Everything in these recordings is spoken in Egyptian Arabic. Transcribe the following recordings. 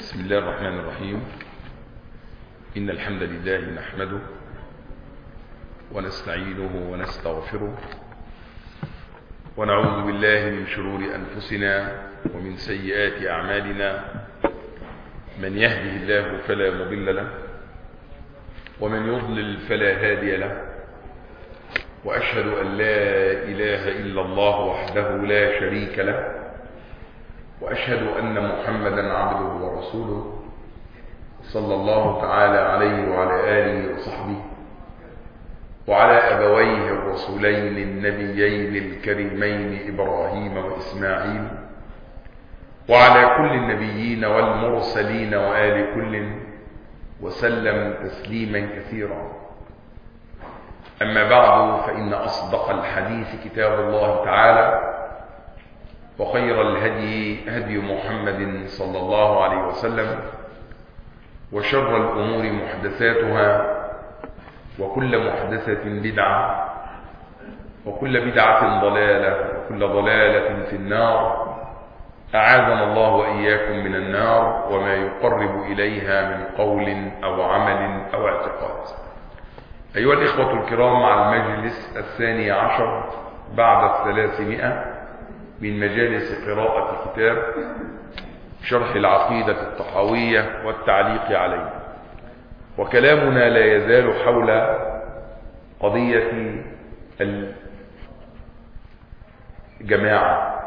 بسم الله الرحمن الرحيم إن الحمد لله نحمده ونستعينه ونستغفره ونعوذ بالله من شرور أنفسنا ومن سيئات أعمالنا من يهده الله فلا مضل له ومن يضلل فلا هادي له وأشهد أن لا إله إلا الله وحده لا شريك له وأشهد أن محمدا عبده ورسوله صلى الله تعالى عليه وعلى آله وصحبه وعلى أبويه الرسولين النبيين الكريمين إبراهيم وإسماعيل وعلى كل النبيين والمرسلين وآل كل وسلم تسليما كثيرا أما بعد فإن أصدق الحديث كتاب الله تعالى وخير الهدي هدي محمد صلى الله عليه وسلم وشر الأمور محدثاتها وكل محدثة بدعة وكل بدعة ضلالة وكل ضلالة في النار أعاذنا الله وإياكم من النار وما يقرب إليها من قول أو عمل أو اعتقاد أيها الإخوة الكرام مع المجلس الثاني عشر بعد الثلاثمائة من مجالس قراءة كتاب شرح العقيدة الطحاوية والتعليق عليه وكلامنا لا يزال حول قضية الجماعة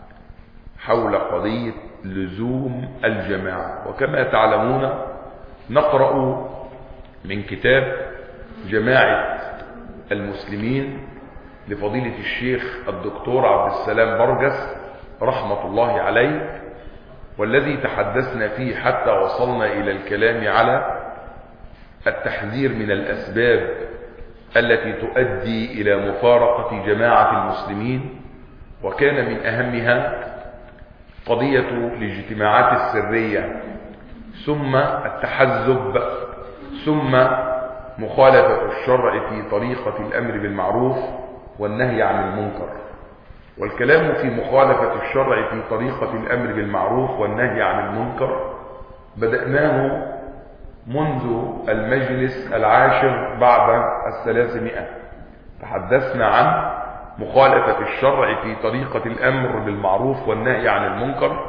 حول قضية لزوم الجماعة وكما تعلمون نقرأ من كتاب جماعة المسلمين لفضيلة الشيخ الدكتور عبد السلام برجس رحمة الله عليه والذي تحدثنا فيه حتى وصلنا إلى الكلام على التحذير من الأسباب التي تؤدي إلى مفارقة جماعة المسلمين وكان من أهمها قضية الاجتماعات السرية ثم التحزب ثم مخالفة الشرع في طريقة الأمر بالمعروف والنهي عن المنكر والكلام في مخالفة الشرع في طريقة الأمر بالمعروف والنهي عن المنكر بدأناه منذ المجلس العاشر بعد الثلاثمائة تحدثنا عن مخالفة الشرع في طريقة الأمر بالمعروف والنهي عن المنكر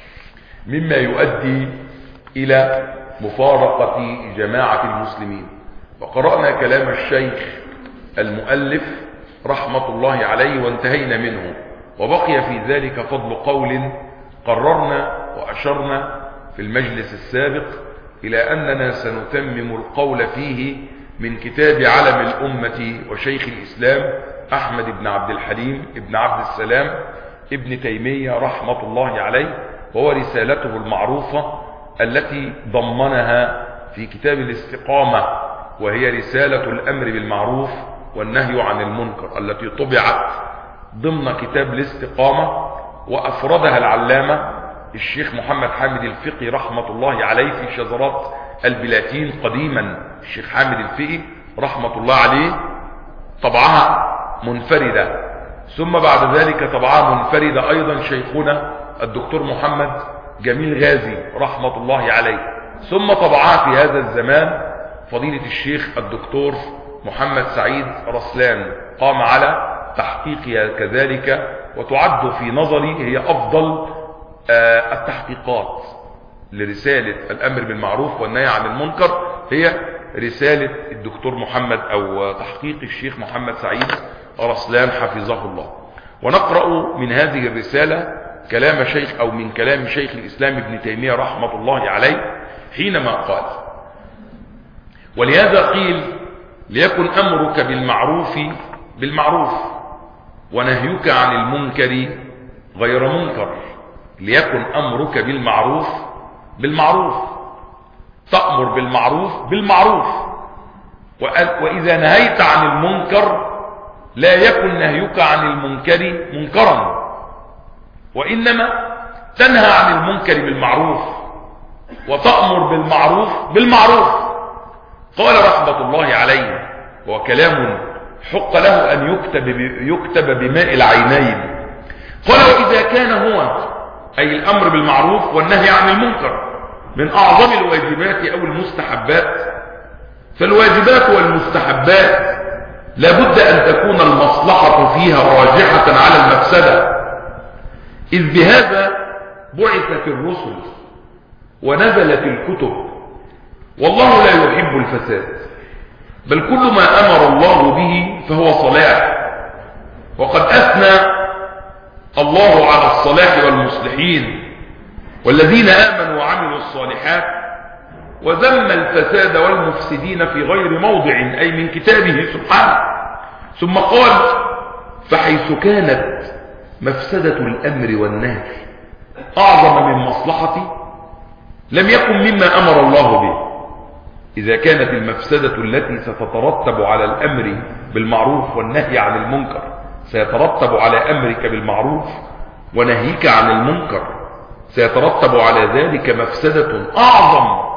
مما يؤدي إلى مفارقة جماعة المسلمين وقرأنا كلام الشيخ المؤلف رحمة الله عليه وانتهينا منه وبقي في ذلك فضل قول قررنا وأشرنا في المجلس السابق إلى أننا سنتمم القول فيه من كتاب علم الأمة وشيخ الإسلام أحمد بن عبد الحليم ابن عبد السلام ابن تيمية رحمة الله عليه وهو رسالته المعروفة التي ضمنها في كتاب الاستقامة وهي رسالة الأمر بالمعروف والنهي عن المنكر التي طبعت ضمن كتاب الاستقامة وأفردها العلامة الشيخ محمد حامد الفقي رحمة الله عليه في شذرات البلاتين قديما الشيخ حامد الفقي رحمة الله عليه طبعها منفردة ثم بعد ذلك طبعها منفردة أيضا شيخنا الدكتور محمد جميل غازي رحمة الله عليه ثم طبعها في هذا الزمان فضيلة الشيخ الدكتور محمد سعيد رسلان قام على تحقيقها كذلك وتعد في نظري هي أفضل التحقيقات لرسالة الأمر بالمعروف والنهي عن المنكر هي رسالة الدكتور محمد أو تحقيق الشيخ محمد سعيد رسلان حفظه الله ونقرأ من هذه الرسالة كلام شيخ أو من كلام شيخ الإسلام ابن تيمية رحمة الله عليه حينما قال ولهذا قيل ليكن أمرك بالمعروف بالمعروف ونهيك عن المنكر غير منكر ليكن أمرك بالمعروف بالمعروف تأمر بالمعروف بالمعروف وإذا نهيت عن المنكر لا يكن نهيك عن المنكر منكرا وإنما تنهى عن المنكر بالمعروف وتأمر بالمعروف بالمعروف قال رحمة الله عليه وهو كلام حق له أن يكتب, يكتب بماء العينين قال وإذا كان هو أي الأمر بالمعروف والنهي عن المنكر من أعظم الواجبات أو المستحبات فالواجبات والمستحبات لابد أن تكون المصلحة فيها راجحة على المفسدة إذ بهذا بعثت الرسل ونزلت الكتب والله لا يحب الفساد بل كل ما أمر الله به فهو صلاح وقد أثنى الله على الصلاح والمصلحين والذين آمنوا وعملوا الصالحات وذم الفساد والمفسدين في غير موضع أي من كتابه سبحانه ثم قال فحيث كانت مفسدة الأمر والنهي أعظم من مصلحتي لم يكن مما أمر الله به إذا كانت المفسدة التي ستترتب على الأمر بالمعروف والنهي عن المنكر سيترتب على أمرك بالمعروف ونهيك عن المنكر سيترتب على ذلك مفسدة أعظم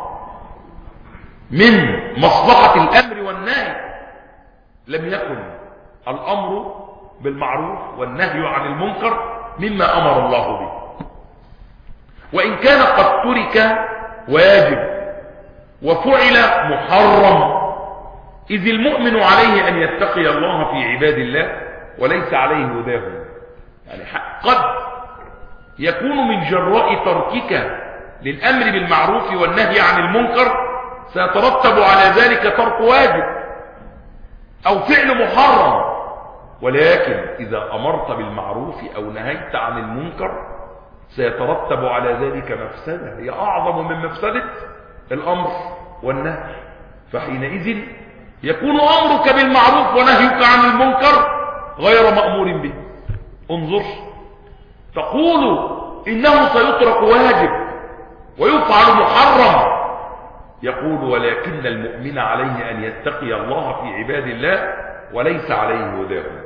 من مصلحة الأمر والنهي لم يكن الأمر بالمعروف والنهي عن المنكر مما أمر الله به وإن كان قد ترك واجب وفعل محرم إذ المؤمن عليه أن يتقي الله في عباد الله وليس عليه هداهم يعني قد يكون من جراء تركك للأمر بالمعروف والنهي عن المنكر سيترتب على ذلك ترك واجب أو فعل محرم ولكن إذا أمرت بالمعروف أو نهيت عن المنكر سيترتب على ذلك مفسدة هي أعظم من مفسدة الأمر والنهي فحينئذ يكون أمرك بالمعروف ونهيك عن المنكر غير مأمور به انظر تقول إنه سيترك واجب ويفعل محرم يقول ولكن المؤمن عليه أن يتقي الله في عباد الله وليس عليه هداه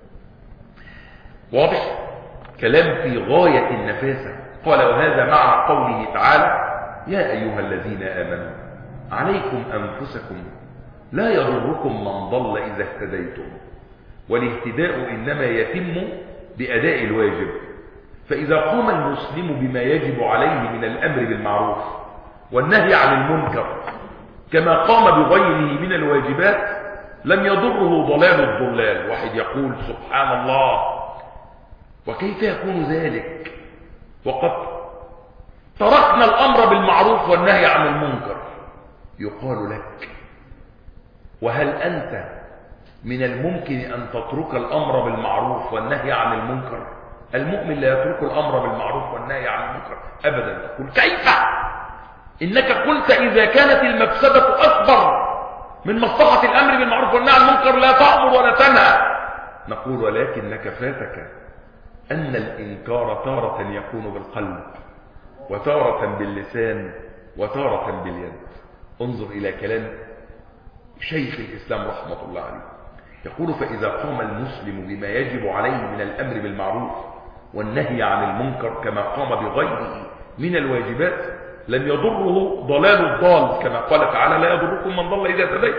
واضح كلام في غاية النفاسة قال وهذا مع قوله تعالى يا أيها الذين آمنوا عليكم أنفسكم لا يضركم من ضل إذا اهتديتم والاهتداء إنما يتم بأداء الواجب فإذا قام المسلم بما يجب عليه من الأمر بالمعروف والنهي عن المنكر كما قام بغيره من الواجبات لم يضره ضلال الضلال واحد يقول سبحان الله وكيف يكون ذلك وقد تركنا الأمر بالمعروف والنهي عن المنكر يقال لك وهل أنت من الممكن أن تترك الأمر بالمعروف والنهي عن المنكر المؤمن لا يترك الأمر بالمعروف والنهي عن المنكر أبدا تقول كيف إنك قلت إذا كانت المفسدة أكبر من مصلحة الأمر بالمعروف والنهي عن المنكر لا تأمر ولا تنهى نقول ولكنك فاتك أن الإنكار تارة يكون بالقلب وتارة باللسان وتارة باليد انظر إلى كلام شيخ الإسلام رحمة الله عليه يقول فإذا قام المسلم بما يجب عليه من الأمر بالمعروف والنهي عن المنكر كما قام بغيره من الواجبات لم يضره ضلال الضال كما قال تعالى لا يضركم من ضل إذا تدين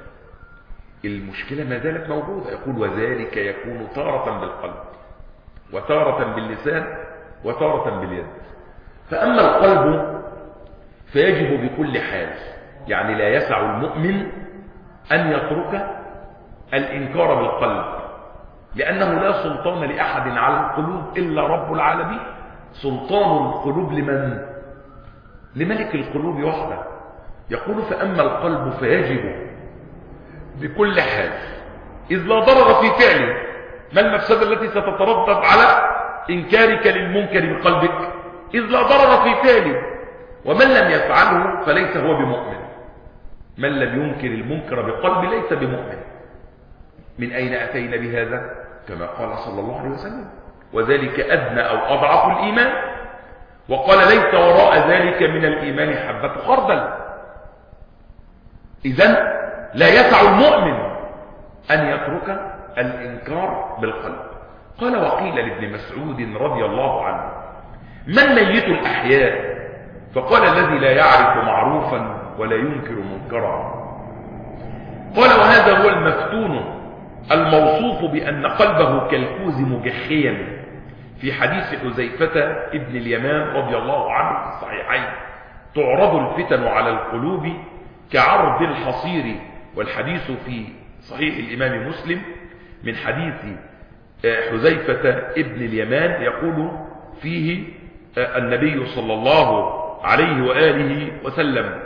المشكلة ما زالت موجودة يقول وذلك يكون تارة بالقلب وتارة باللسان وتارة باليد فأما القلب فيجب بكل حال يعني لا يسع المؤمن أن يترك الإنكار بالقلب لأنه لا سلطان لأحد على القلوب إلا رب العالمين سلطان القلوب لمن؟ لملك القلوب وحده يقول فأما القلب فيجب بكل حال إذ لا ضرر في فعله ما المفسدة التي ستترتب على إنكارك للمنكر بقلبك إذ لا ضرر في فعله ومن لم يفعله فليس هو بمؤمن من لم ينكر المنكر بقلب ليس بمؤمن من أين أتينا بهذا كما قال صلى الله عليه وسلم وذلك أدنى أو أضعف الإيمان وقال ليس وراء ذلك من الإيمان حبة خردل إذا لا يسع المؤمن أن يترك الإنكار بالقلب قال وقيل لابن مسعود رضي الله عنه من ميت الأحياء فقال الذي لا يعرف معروفا ولا ينكر منكرا قال وهذا هو المفتون الموصوف بأن قلبه كالكوز مجخيا في حديث حذيفة ابن اليمان رضي الله عنه في الصحيحين تعرض الفتن على القلوب كعرض الحصير والحديث في صحيح الإمام مسلم من حديث حذيفة ابن اليمان يقول فيه النبي صلى الله عليه وآله وسلم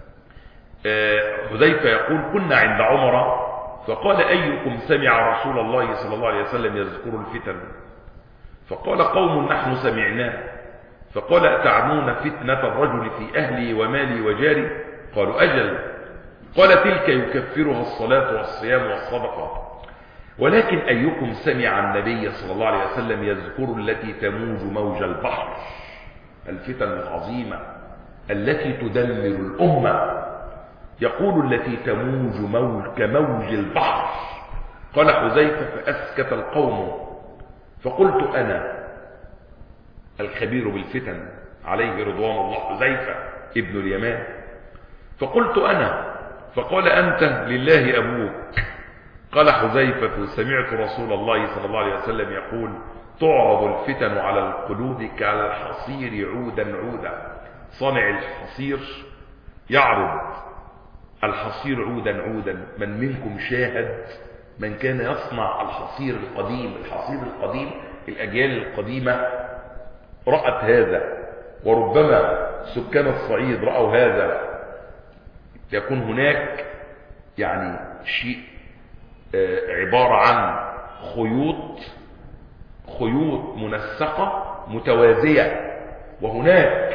حذيفة يقول كنا عند عمر فقال أيكم سمع رسول الله صلى الله عليه وسلم يذكر الفتن فقال قوم نحن سمعناه فقال أتعنون فتنة الرجل في أهلي ومالي وجاري قالوا أجل قال تلك يكفرها الصلاة والصيام والصدقة ولكن أيكم سمع النبي صلى الله عليه وسلم يذكر التي تموج موج البحر الفتن العظيمة التي تدمر الأمة يقول التي تموج موج كموج البحر قال حذيفة فأسكت القوم فقلت أنا الخبير بالفتن عليه رضوان الله حذيفة ابن اليمان فقلت أنا فقال أنت لله أبوك قال حذيفة سمعت رسول الله صلى الله عليه وسلم يقول تعرض الفتن على القلوب كالحصير عودا عودا صانع الحصير يعرض الحصير عودا عودا من منكم شاهد من كان يصنع الحصير القديم الحصير القديم الأجيال القديمة رأت هذا وربما سكان الصعيد رأوا هذا يكون هناك يعني شيء عبارة عن خيوط خيوط منسقة متوازية وهناك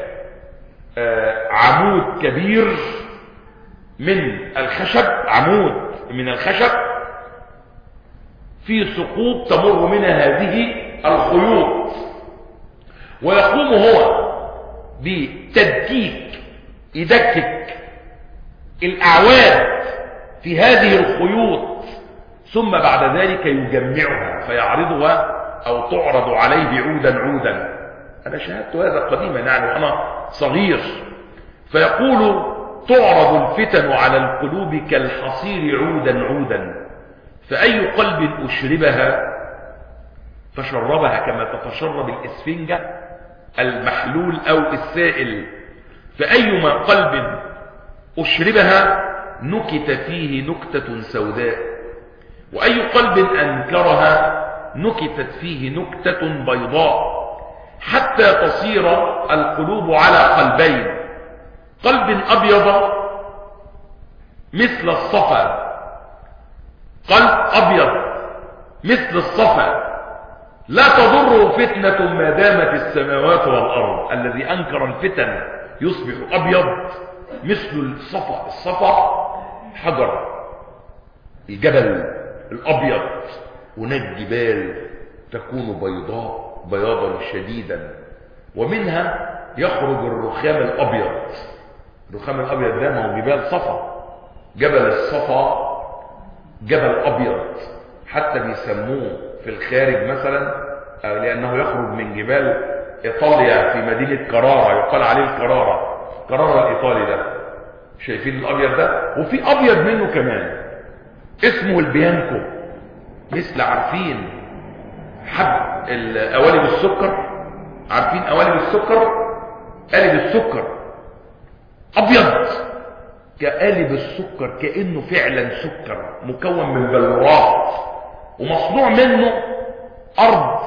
عمود كبير من الخشب عمود من الخشب في سقوط تمر منها هذه الخيوط ويقوم هو بتدكيك يدكك الأعواد في هذه الخيوط ثم بعد ذلك يجمعها فيعرضها أو تعرض عليه عودا عودا أنا شاهدت هذا قديما يعني وأنا صغير فيقول تعرض الفتن على القلوب كالحصير عودا عودا فأي قلب أشربها فشربها كما تتشرب الإسفنجة المحلول أو السائل فأيما قلب أشربها نكت فيه نكتة سوداء وأي قلب أنكرها نكتت فيه نكتة بيضاء حتى تصير القلوب على قلبين قلب أبيض مثل الصفا قلب أبيض مثل الصفا لا تضره فتنة ما دامت السماوات والأرض الذي أنكر الفتن يصبح أبيض مثل الصفا الصفا حجر الجبل الأبيض هناك جبال تكون بيضاء بياضا شديدا ومنها يخرج الرخام الأبيض الرخام الأبيض ده ما هو جبال صفا جبل الصفا جبل أبيض حتى بيسموه في الخارج مثلا لأنه يخرج من جبال إيطاليا في مدينة كرارة يقال عليه الكرارة كرارة الإيطالي ده شايفين الأبيض ده وفي أبيض منه كمان اسمه البيانكو مثل عارفين حب قوالب السكر عارفين قوالب السكر قالب السكر أبيض كقالب السكر كأنه فعلا سكر مكون من بلورات ومصنوع منه أرض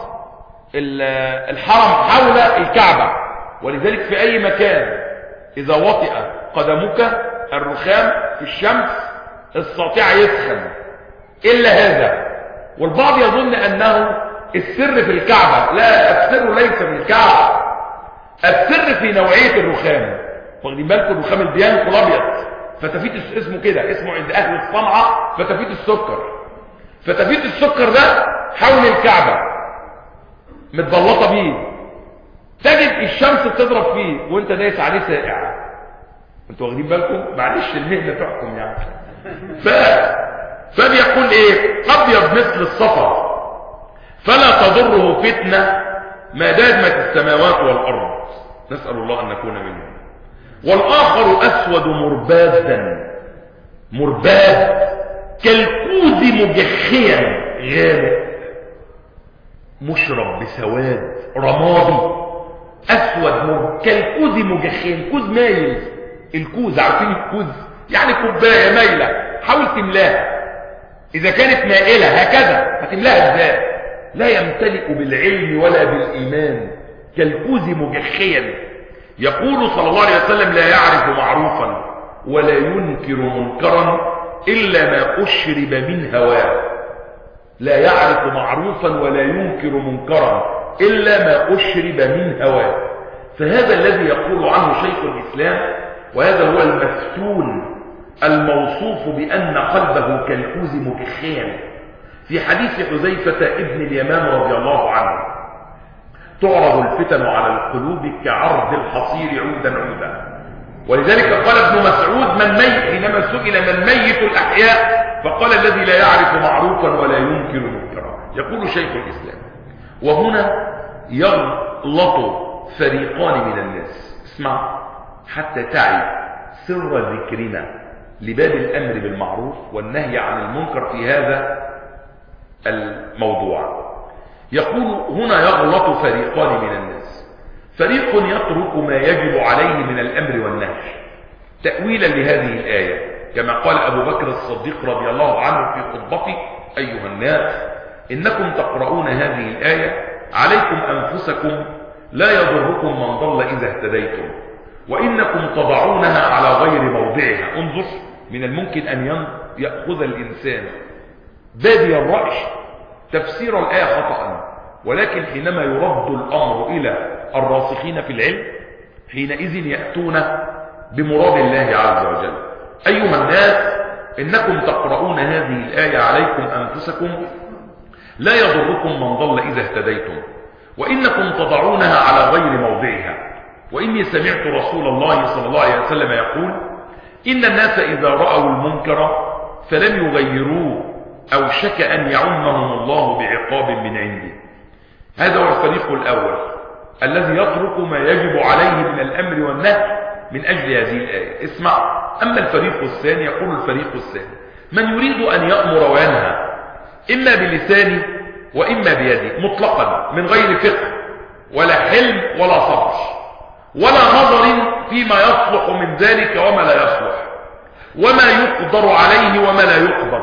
الحرم حول الكعبة ولذلك في أي مكان إذا وطئ قدمك الرخام في الشمس الساطع يسخن إلا هذا والبعض يظن أنه السر في الكعبة لا السر ليس في الكعبة السر في نوعية الرخام واخدين بالكم الرخام البيانكو الأبيض فتفيت اسمه كده اسمه عند أهل الصنعة فتفيت السكر فتفيت السكر ده حول الكعبة متبلطة بيه تجد الشمس بتضرب فيه وانت دايس عليه سائع انتوا واخدين بالكم معلش المهنة تحكم يعني ف... فبيقول ايه ابيض مثل الصفا فلا تضره فتنة ما دامت السماوات والارض نسأل الله ان نكون منهم والاخر اسود مربادا مرباد كالكوز مجخيا غامق مشرب بسواد رمادي اسود مر كالكوز مجخين كوز مايل الكوز عارفين الكوز يعني كوبايه مايله حاول تملاها اذا كانت مائله هكذا هتملاها ازاي لا يمتلئ بالعلم ولا بالايمان كالكوز مجخيا يقول صلى الله عليه وسلم لا يعرف معروفا ولا ينكر منكرا الا ما اشرب من هواه لا يعرف معروفا ولا ينكر منكرا إلا ما أشرب من هواه فهذا الذي يقول عنه شيخ الإسلام وهذا هو المفتون الموصوف بأن قلبه كالكوز مكخيا في حديث حذيفة ابن اليمان رضي الله عنه تعرض الفتن على القلوب كعرض الحصير عودا عودا ولذلك قال ابن مسعود من ميت حينما سئل من ميت الأحياء فقال الذي لا يعرف معروفا ولا ينكر منكرا يقول شيخ الإسلام وهنا يغلط فريقان من الناس اسمع حتى تعي سر ذكرنا لباب الأمر بالمعروف والنهي عن المنكر في هذا الموضوع يقول هنا يغلط فريقان من الناس فريق يترك ما يجب عليه من الأمر والنهي تأويلا لهذه الآية كما قال أبو بكر الصديق رضي الله عنه في خطبته أيها الناس إنكم تقرؤون هذه الآية عليكم أنفسكم لا يضركم من ضل إذا اهتديتم وإنكم تضعونها على غير موضعها انظر من الممكن أن يأخذ الإنسان بادي الرأي تفسير الآية خطأ ولكن حينما يرد الأمر إلى الراسخين في العلم حينئذ يأتون بمراد الله عز وجل أيها الناس إنكم تقرؤون هذه الآية عليكم أنفسكم لا يضركم من ضل إذا اهتديتم وإنكم تضعونها على غير موضعها وإني سمعت رسول الله صلى الله عليه وسلم يقول إن الناس إذا رأوا المنكر فلم يغيروه أو شك أن يعمهم الله بعقاب من عنده هذا هو الفريق الأول الذي يترك ما يجب عليه من الأمر والنهي من أجل هذه الآية اسمع أما الفريق الثاني يقول الفريق الثاني من يريد أن يأمر وينهى إما بلسانه وإما بيده مطلقا من غير فقه ولا حلم ولا صبر ولا نظر فيما يصلح من ذلك وما لا يصلح وما يقدر عليه وما لا يقدر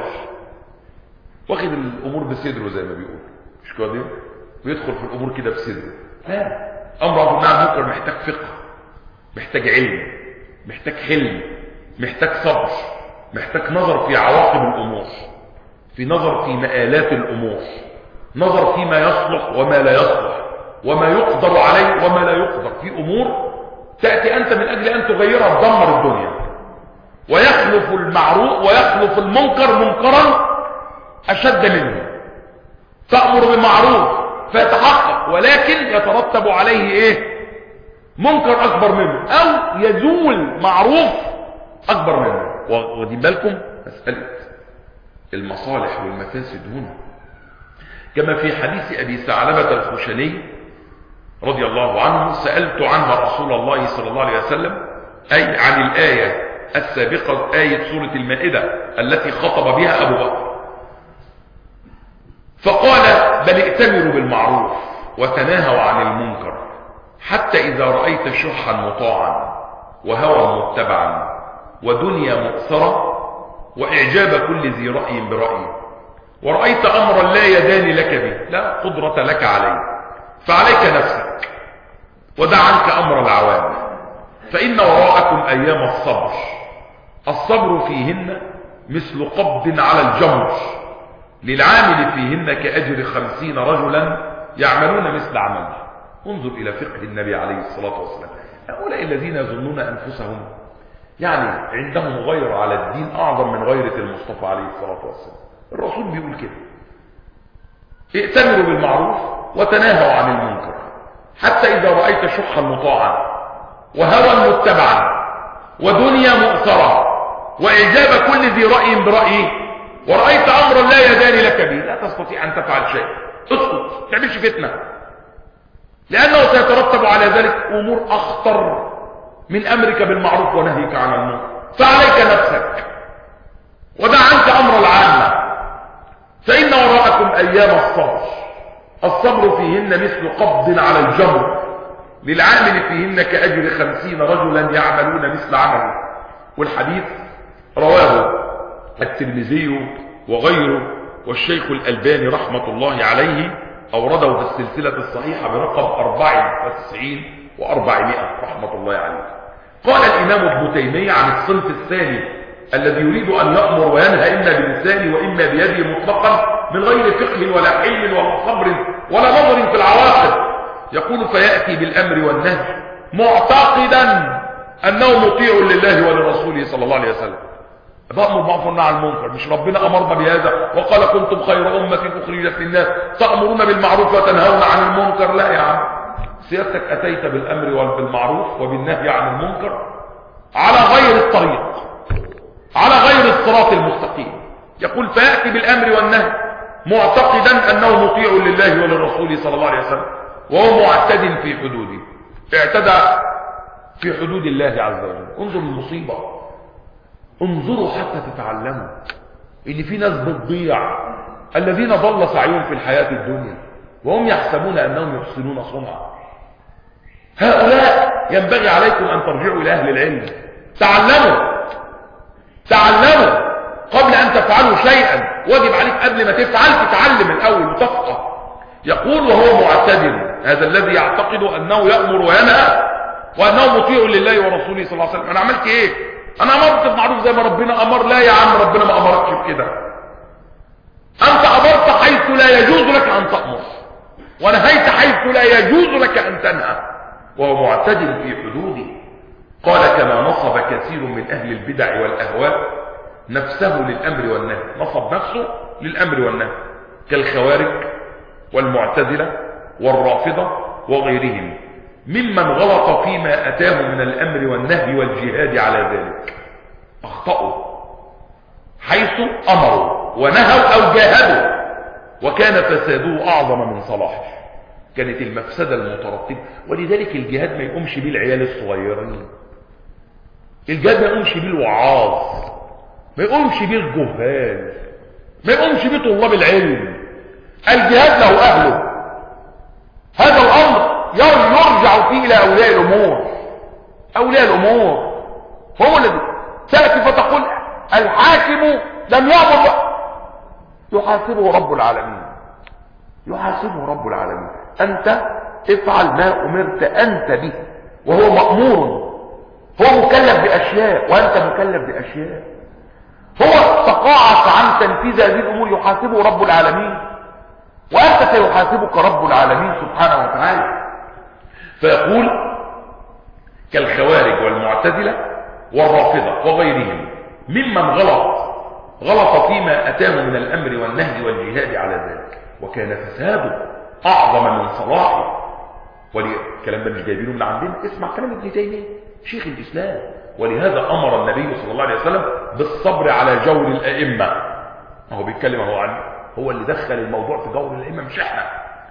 واخد الأمور بصدره زي ما بيقول مش كده ويدخل في الأمور كده بصدره لا أمر أبو نعم منكر محتاج فقه محتاج علم محتاج حلم محتاج صبر محتاج نظر في عواقب الأمور في نظر في مآلات الأمور نظر فيما يصلح وما لا يصلح وما يقدر عليه وما لا يقدر في أمور تأتي أنت من أجل أن تغيرها تدمر الدنيا ويخلف المعروف ويخلف المنكر منكرا أشد منه تأمر بمعروف فيتحقق ولكن يترتب عليه إيه منكر أكبر منه أو يزول معروف أكبر منه واخدين بالكم مسألة المصالح والمفاسد هنا كما في حديث أبي ثعلبة الخشني رضي الله عنه سألت عنها رسول الله صلى الله عليه وسلم أي عن الآية السابقة آية سورة المائدة التي خطب بها أبو بكر فقال بل ائتمروا بالمعروف وتناهوا عن المنكر حتى إذا رأيت شحا مطاعا وهوى متبعا ودنيا مؤثرة وإعجاب كل ذي رأي برأي ورأيت أمرا لا يدان لك به لا قدرة لك عليه فعليك نفسك ودع عنك أمر العوام فإن وراءكم أيام الصبر الصبر فيهن مثل قبض على الجمر للعامل فيهن كأجر خمسين رجلا يعملون مثل عمله انظر إلى فقه النبي عليه الصلاة والسلام هؤلاء الذين يظنون أنفسهم يعني عندهم غير على الدين أعظم من غيرة المصطفى عليه الصلاة والسلام الرسول بيقول كده ائتمروا بالمعروف وتناهوا عن المنكر حتى إذا رأيت شحا مطاعا وهوى متبعا ودنيا مؤثرة وإعجاب كل ذي رأي برأيه ورأيت أمرا لا يداني لك به لا تستطيع أن تفعل شيء اسكت تعملش فتنة لأنه سيترتب على ذلك أمور أخطر من أمرك بالمعروف ونهيك عن المنكر فعليك نفسك ودع عنك أمر العامة فإن وراءكم أيام الصبر الصبر فيهن مثل قبض على الجمر للعامل فيهن كأجر خمسين رجلا يعملون مثل عمله والحديث رواه الترمذي وغيره والشيخ الألباني رحمة الله عليه أورده في السلسلة الصحيحة برقم 94 و400 رحمة الله عليه قال الإمام ابن تيمية عن الصنف الثاني الذي يريد أن يأمر وينهى إما بلسانه وإما بيده مطلقا من غير فقه ولا حلم ولا صبر ولا نظر في العواقب يقول فيأتي بالأمر والنهي معتقدا أنه مطيع لله ولرسوله صلى الله عليه وسلم بأمر معروف عن المنكر مش ربنا أمرنا بهذا وقال كنتم خير أمة أخرجت للناس تأمرون بالمعروف وتنهون عن المنكر لا يا عم سيادتك أتيت بالأمر وبالمعروف وبالنهي عن المنكر على غير الطريق على غير الصراط المستقيم يقول فيأتي بالأمر والنهي معتقدا أنه مطيع لله وللرسول صلى الله عليه وسلم وهو معتد في حدوده اعتدى في حدود الله عز وجل انظر المصيبة انظروا حتى تتعلموا ان في ناس بتضيع الذين ضل سعيهم في الحياة الدنيا وهم يحسبون انهم يحسنون صنعا هؤلاء ينبغي عليكم ان ترجعوا الى اهل العلم تعلموا تعلموا قبل ان تفعلوا شيئا واجب عليك قبل ما تفعل تتعلم الاول وتفقه يقول وهو معتدل هذا الذي يعتقد انه يأمر وينهى وانه مطيع لله ورسوله صلى الله عليه وسلم انا عملت ايه انا امرت بمعروف زي ما ربنا امر لا يا عم ربنا ما امركش بكده انت امرت حيث لا يجوز لك ان تأمر ونهيت حيث لا يجوز لك ان تنهى وهو معتدل في حدوده قال كما نصب كثير من اهل البدع والاهواء نفسه للامر والنهي نصب نفسه للامر والنهي كالخوارج والمعتزله والرافضه وغيرهم ممن غلط فيما أتاه من الأمر والنهي والجهاد على ذلك أخطأوا حيث أمروا ونهوا أو جاهدوا وكان فساده أعظم من صلاحه كانت المفسدة المترتبة ولذلك الجهاد ما يقومش بيه العيال الصغيرين الجهاد ما يقومش بيه الوعاظ ما يقومش بيه الجهال ما يقومش بيه طلاب العلم الجهاد له أهله هذا الأمر يرجع فيه إلى أولياء الأمور أولياء الأمور هم الذي تأتي فتقول الحاكم لم يأمر يحاسبه رب العالمين يحاسبه رب العالمين أنت افعل ما أمرت أنت به وهو مأمور هو مكلف بأشياء وأنت مكلف بأشياء هو تقاعس عن تنفيذ هذه الأمور يحاسبه رب العالمين وأنت سيحاسبك رب العالمين سبحانه وتعالى فيقول كالخوارج والمعتزلة والرافضة وغيرهم ممن غلط غلط فيما أتاه من الأمر والنهي والجهاد على ذلك وكان فساده أعظم من صلاحه والكلام ده مش جايبينه من عندنا اسمع كلام ابن تيمية شيخ الإسلام ولهذا أمر النبي صلى الله عليه وسلم بالصبر على جور الأئمة هو بيتكلم هو عنه هو اللي دخل الموضوع في جور الأئمة مش احنا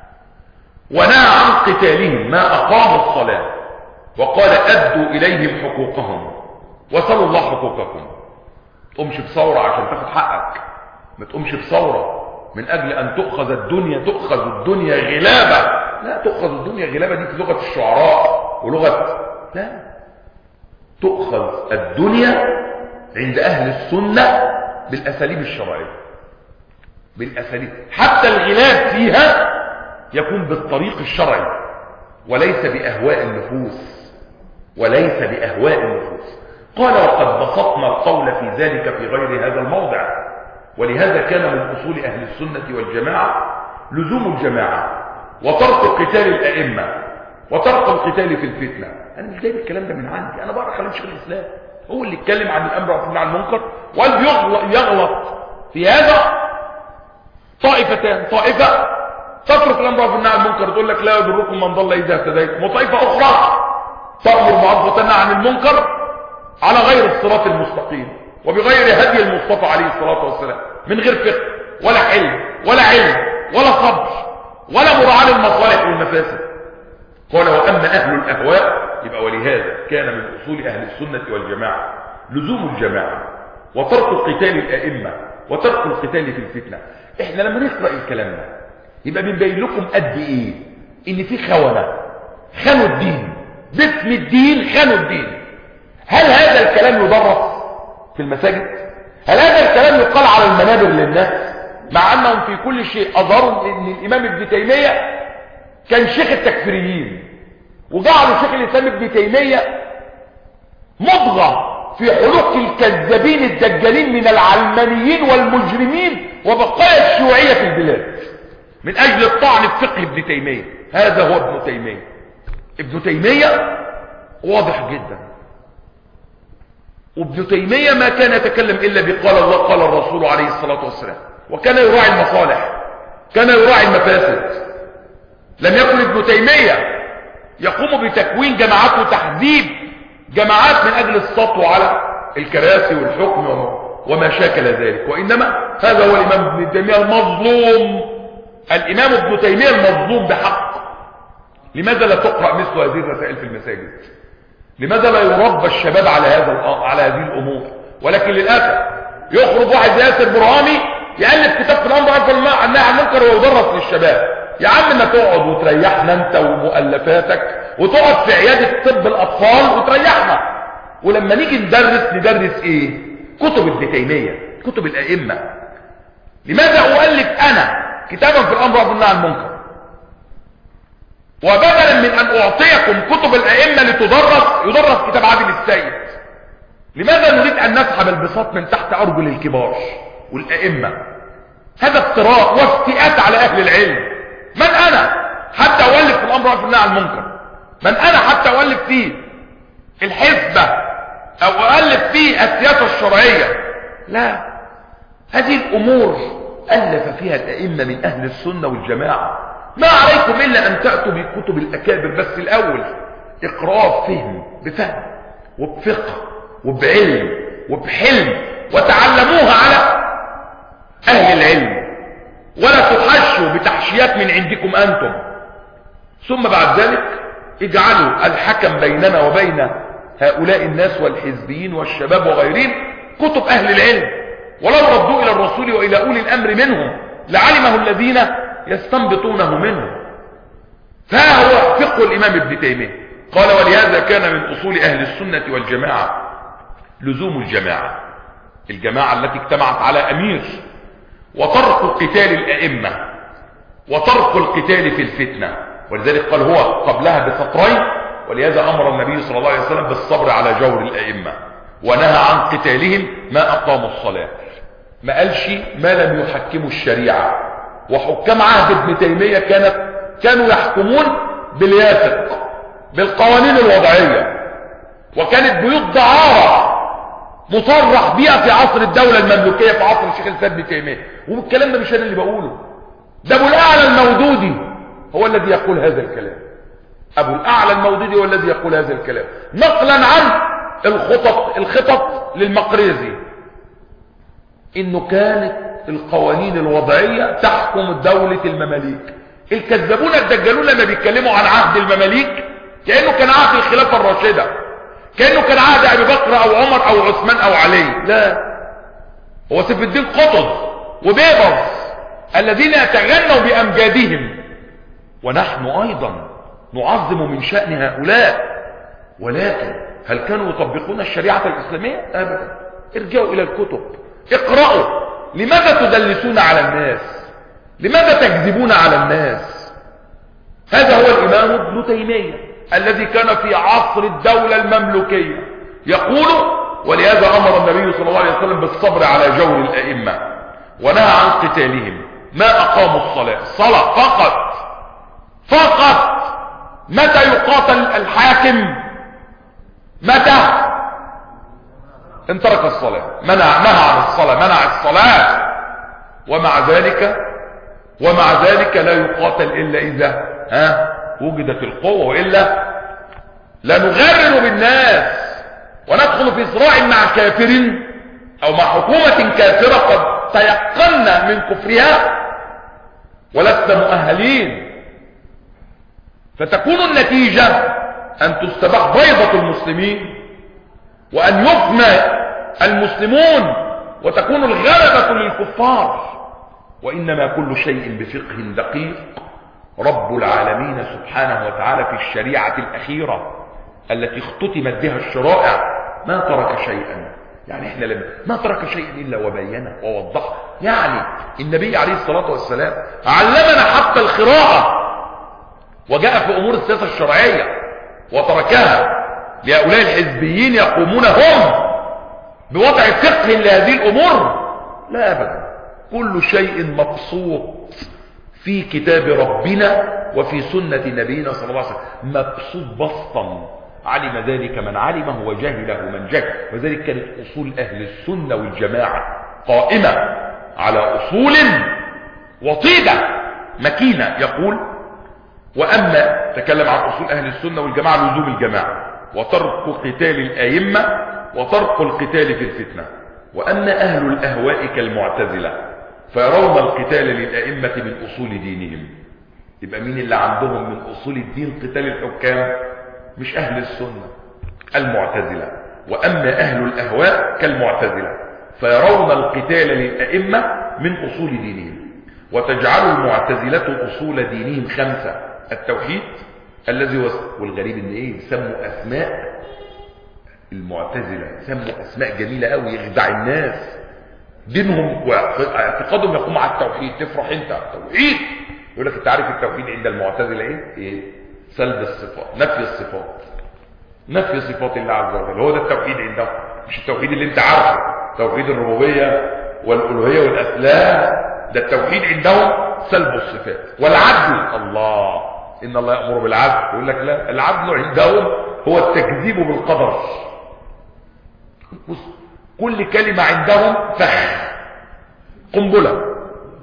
ونهى عن قتالهم ما أقاموا الصلاة وقال أدوا إليهم حقوقهم وصلوا الله حقوقكم تقومش بثورة عشان تاخد حقك ما تقومش بثورة من أجل أن تؤخذ الدنيا تؤخذ الدنيا غلابة لا تؤخذ الدنيا غلابة دي في لغة الشعراء ولغة لا تؤخذ الدنيا عند أهل السنة بالأساليب الشرعية بالأساليب حتى الغلاب فيها يكون بالطريق الشرعي وليس بأهواء النفوس وليس بأهواء النفوس قال وقد بسطنا القول في ذلك في غير هذا الموضع ولهذا كان من أصول أهل السنة والجماعة لزوم الجماعة وترك قتال الأئمة وترك القتال في الفتنة أنا مش جايب الكلام ده من عندي أنا بقرأ كلام شيخ الإسلام هو اللي اتكلم عن الأمر والنهي عن المنكر وقال يغلط, يغلط في هذا طائفتان طائفة تترك الامر والنهي عن المنكر تقول لك لا يضركم من ضل اذا اهتديتم وطائفه اخرى تامر بالمعروف وتنهى عن المنكر على غير الصراط المستقيم وبغير هدي المصطفى عليه الصلاه والسلام من غير فقه ولا حلم ولا علم ولا صبر ولا مراعاه للمصالح والمفاسد قال واما اهل الاهواء يبقى ولهذا كان من اصول اهل السنه والجماعه لزوم الجماعه وترك قتال الائمه وترك القتال في الفتنه احنا لما نقرا الكلام ده يبقى بنبين لكم قد ايه ان في خونه خانوا الدين باسم الدين خانوا الدين هل هذا الكلام يدرس في المساجد هل هذا الكلام يقال على المنابر للناس مع انهم في كل شيء اظهروا ان الامام ابن تيمية كان شيخ التكفيريين وجعلوا شيخ الاسلام ابن تيمية مضغة في حلوق الكذابين الدجالين من العلمانيين والمجرمين وبقايا الشيوعية في البلاد من اجل الطعن في فقه ابن تيمية هذا هو ابن تيمية ابن تيمية واضح جدا وابن تيمية ما كان يتكلم إلا بقال الله قال الرسول عليه الصلاة والسلام وكان يراعي المصالح كان يراعي المفاسد لم يكن ابن تيمية يقوم بتكوين جماعات وتحديد جماعات من أجل السطو على الكراسي والحكم وما شاكل ذلك وإنما هذا هو الإمام ابن تيمية المظلوم الإمام ابن تيمية المظلوم بحق لماذا لا تقرأ مثل هذه الرسائل في المساجد لماذا لا يربى الشباب على هذا على هذه الامور ولكن للاسف يخرج واحد زي ياسر برهامي يالف كتاب في الامر عن النهي عن المنكر ويدرس للشباب يا عم ما تقعد وتريحنا انت ومؤلفاتك وتقعد في عياده طب الاطفال وتريحنا ولما نيجي ندرس ندرس ايه كتب ابن تيميه كتب الائمه لماذا اؤلف انا كتابا في الامر عن النهي عن المنكر وبدلا من ان اعطيكم كتب الائمه لتدرس يدرس كتاب عادل السيد لماذا نريد ان نسحب البساط من تحت ارجل الكبار والائمه هذا افتراء وافتئات على اهل العلم من انا حتى اولف في الامر والنهي عن المنكر من انا حتى اولف فيه الحزبه او اولف فيه السياسه الشرعيه لا هذه الامور الف فيها الائمه من اهل السنه والجماعه ما عليكم إلا أن تأتوا بكتب الأكابر بس الأول إقراء فهم بفهم وبفقه وبعلم وبحلم وتعلموها على أهل العلم ولا تحشوا بتحشيات من عندكم أنتم ثم بعد ذلك اجعلوا الحكم بيننا وبين هؤلاء الناس والحزبيين والشباب وغيرهم كتب أهل العلم ولو ردوا إلى الرسول وإلى أولي الأمر منهم لعلمه الذين يستنبطونه منه فها هو فقه الإمام ابن تيمية قال ولهذا كان من أصول أهل السنة والجماعة لزوم الجماعة الجماعة التي اجتمعت على أمير وترك قتال الأئمة وترك القتال في الفتنة ولذلك قال هو قبلها بسطرين ولهذا أمر النبي صلى الله عليه وسلم بالصبر على جور الأئمة ونهى عن قتالهم ما أقاموا الصلاة ما قالش ما لم يحكموا الشريعة وحكام عهد ابن تيمية كانت كانوا يحكمون بالياسق بالقوانين الوضعية وكانت بيوت دعارة مصرح بيها في عصر الدولة المملوكية في عصر الشيخ الإسلام ابن تيمية والكلام ده مش انا اللي بقوله ده ابو الاعلى المودودي هو الذي يقول هذا الكلام ابو الاعلى المودودي هو الذي يقول هذا الكلام نقلا عن الخطط الخطط للمقريزي انه كانت القوانين الوضعية تحكم دولة المماليك الكذابون الدجالون لما بيتكلموا عن عهد المماليك كأنه كان عهد الخلافة الراشدة كأنه كان عهد ابي بكر او عمر او عثمان او علي لا هو سيف الدين قطز وبيبرز الذين يتغنوا بامجادهم ونحن ايضا نعظم من شأن هؤلاء ولكن هل كانوا يطبقون الشريعة الاسلامية ابدا ارجعوا الى الكتب اقرأوا لماذا تدلسون على الناس لماذا تكذبون على الناس هذا هو الامام ابن تيمية الذي كان في عصر الدولة المملوكية يقول ولهذا امر النبي صلى الله عليه وسلم بالصبر على جور الائمة ونهى عن قتالهم ما اقاموا الصلاة الصلاة فقط فقط متى يقاتل الحاكم متى ان ترك الصلاة منع نهى عن الصلاة منع الصلاة ومع ذلك ومع ذلك لا يقاتل الا اذا ها وجدت القوة وإلا لنغرر بالناس وندخل في صراع مع كافر أو مع حكومة كافرة قد تيقنا من كفرها ولسنا مؤهلين فتكون النتيجة أن تستبح بيضة المسلمين وأن يفنى المسلمون وتكون الغلبة للكفار وإنما كل شيء بفقه دقيق رب العالمين سبحانه وتعالى في الشريعة الأخيرة التي اختتمت بها الشرائع ما ترك شيئا يعني احنا لم ما ترك شيئا إلا وبينه ووضحه يعني النبي عليه الصلاة والسلام علمنا حتى القراءة وجاء في أمور السياسة الشرعية وتركها لهؤلاء الحزبيين يقومون هم بوضع فقه لهذه الأمور لا أبدا كل شيء مبسوط في كتاب ربنا وفي سنة نبينا صلى الله عليه وسلم مبسوط بسطا علم ذلك من علمه وجهله من جهل وذلك كانت أصول أهل السنة والجماعة قائمة على أصول وطيدة مكينة يقول وأما تكلم عن أصول أهل السنة والجماعة لزوم الجماعة وترك قتال الآئمة وترك القتال في الفتنة وأما أهل الأهواء كالمعتزلة فيرون القتال للأئمة من أصول دينهم يبقى مين اللي عندهم من أصول الدين قتال الحكام مش أهل السنة المعتزلة وأما أهل الأهواء كالمعتزلة فيرون القتال للأئمة من أصول دينهم وتجعل المعتزلة أصول دينهم خمسة التوحيد الذي وصل والغريب ان ايه سموا اسماء المعتزلة سموا اسماء جميلة قوي يخدع الناس دينهم واعتقادهم يقوم على التوحيد تفرح انت توحيد يقول لك انت عارف التوحيد عند المعتزلة ايه ايه سلب الصفات نفي الصفات نفي صفات الله عز وجل هو ده التوحيد عندهم مش التوحيد اللي انت عارفه توحيد الربوبية والالوهية والاسلام ده التوحيد عندهم سلب الصفات والعدل الله ان الله يأمر بالعدل يقول لك لا العدل عندهم هو التكذيب بالقدر بص كل كلمة عندهم فخ قنبلة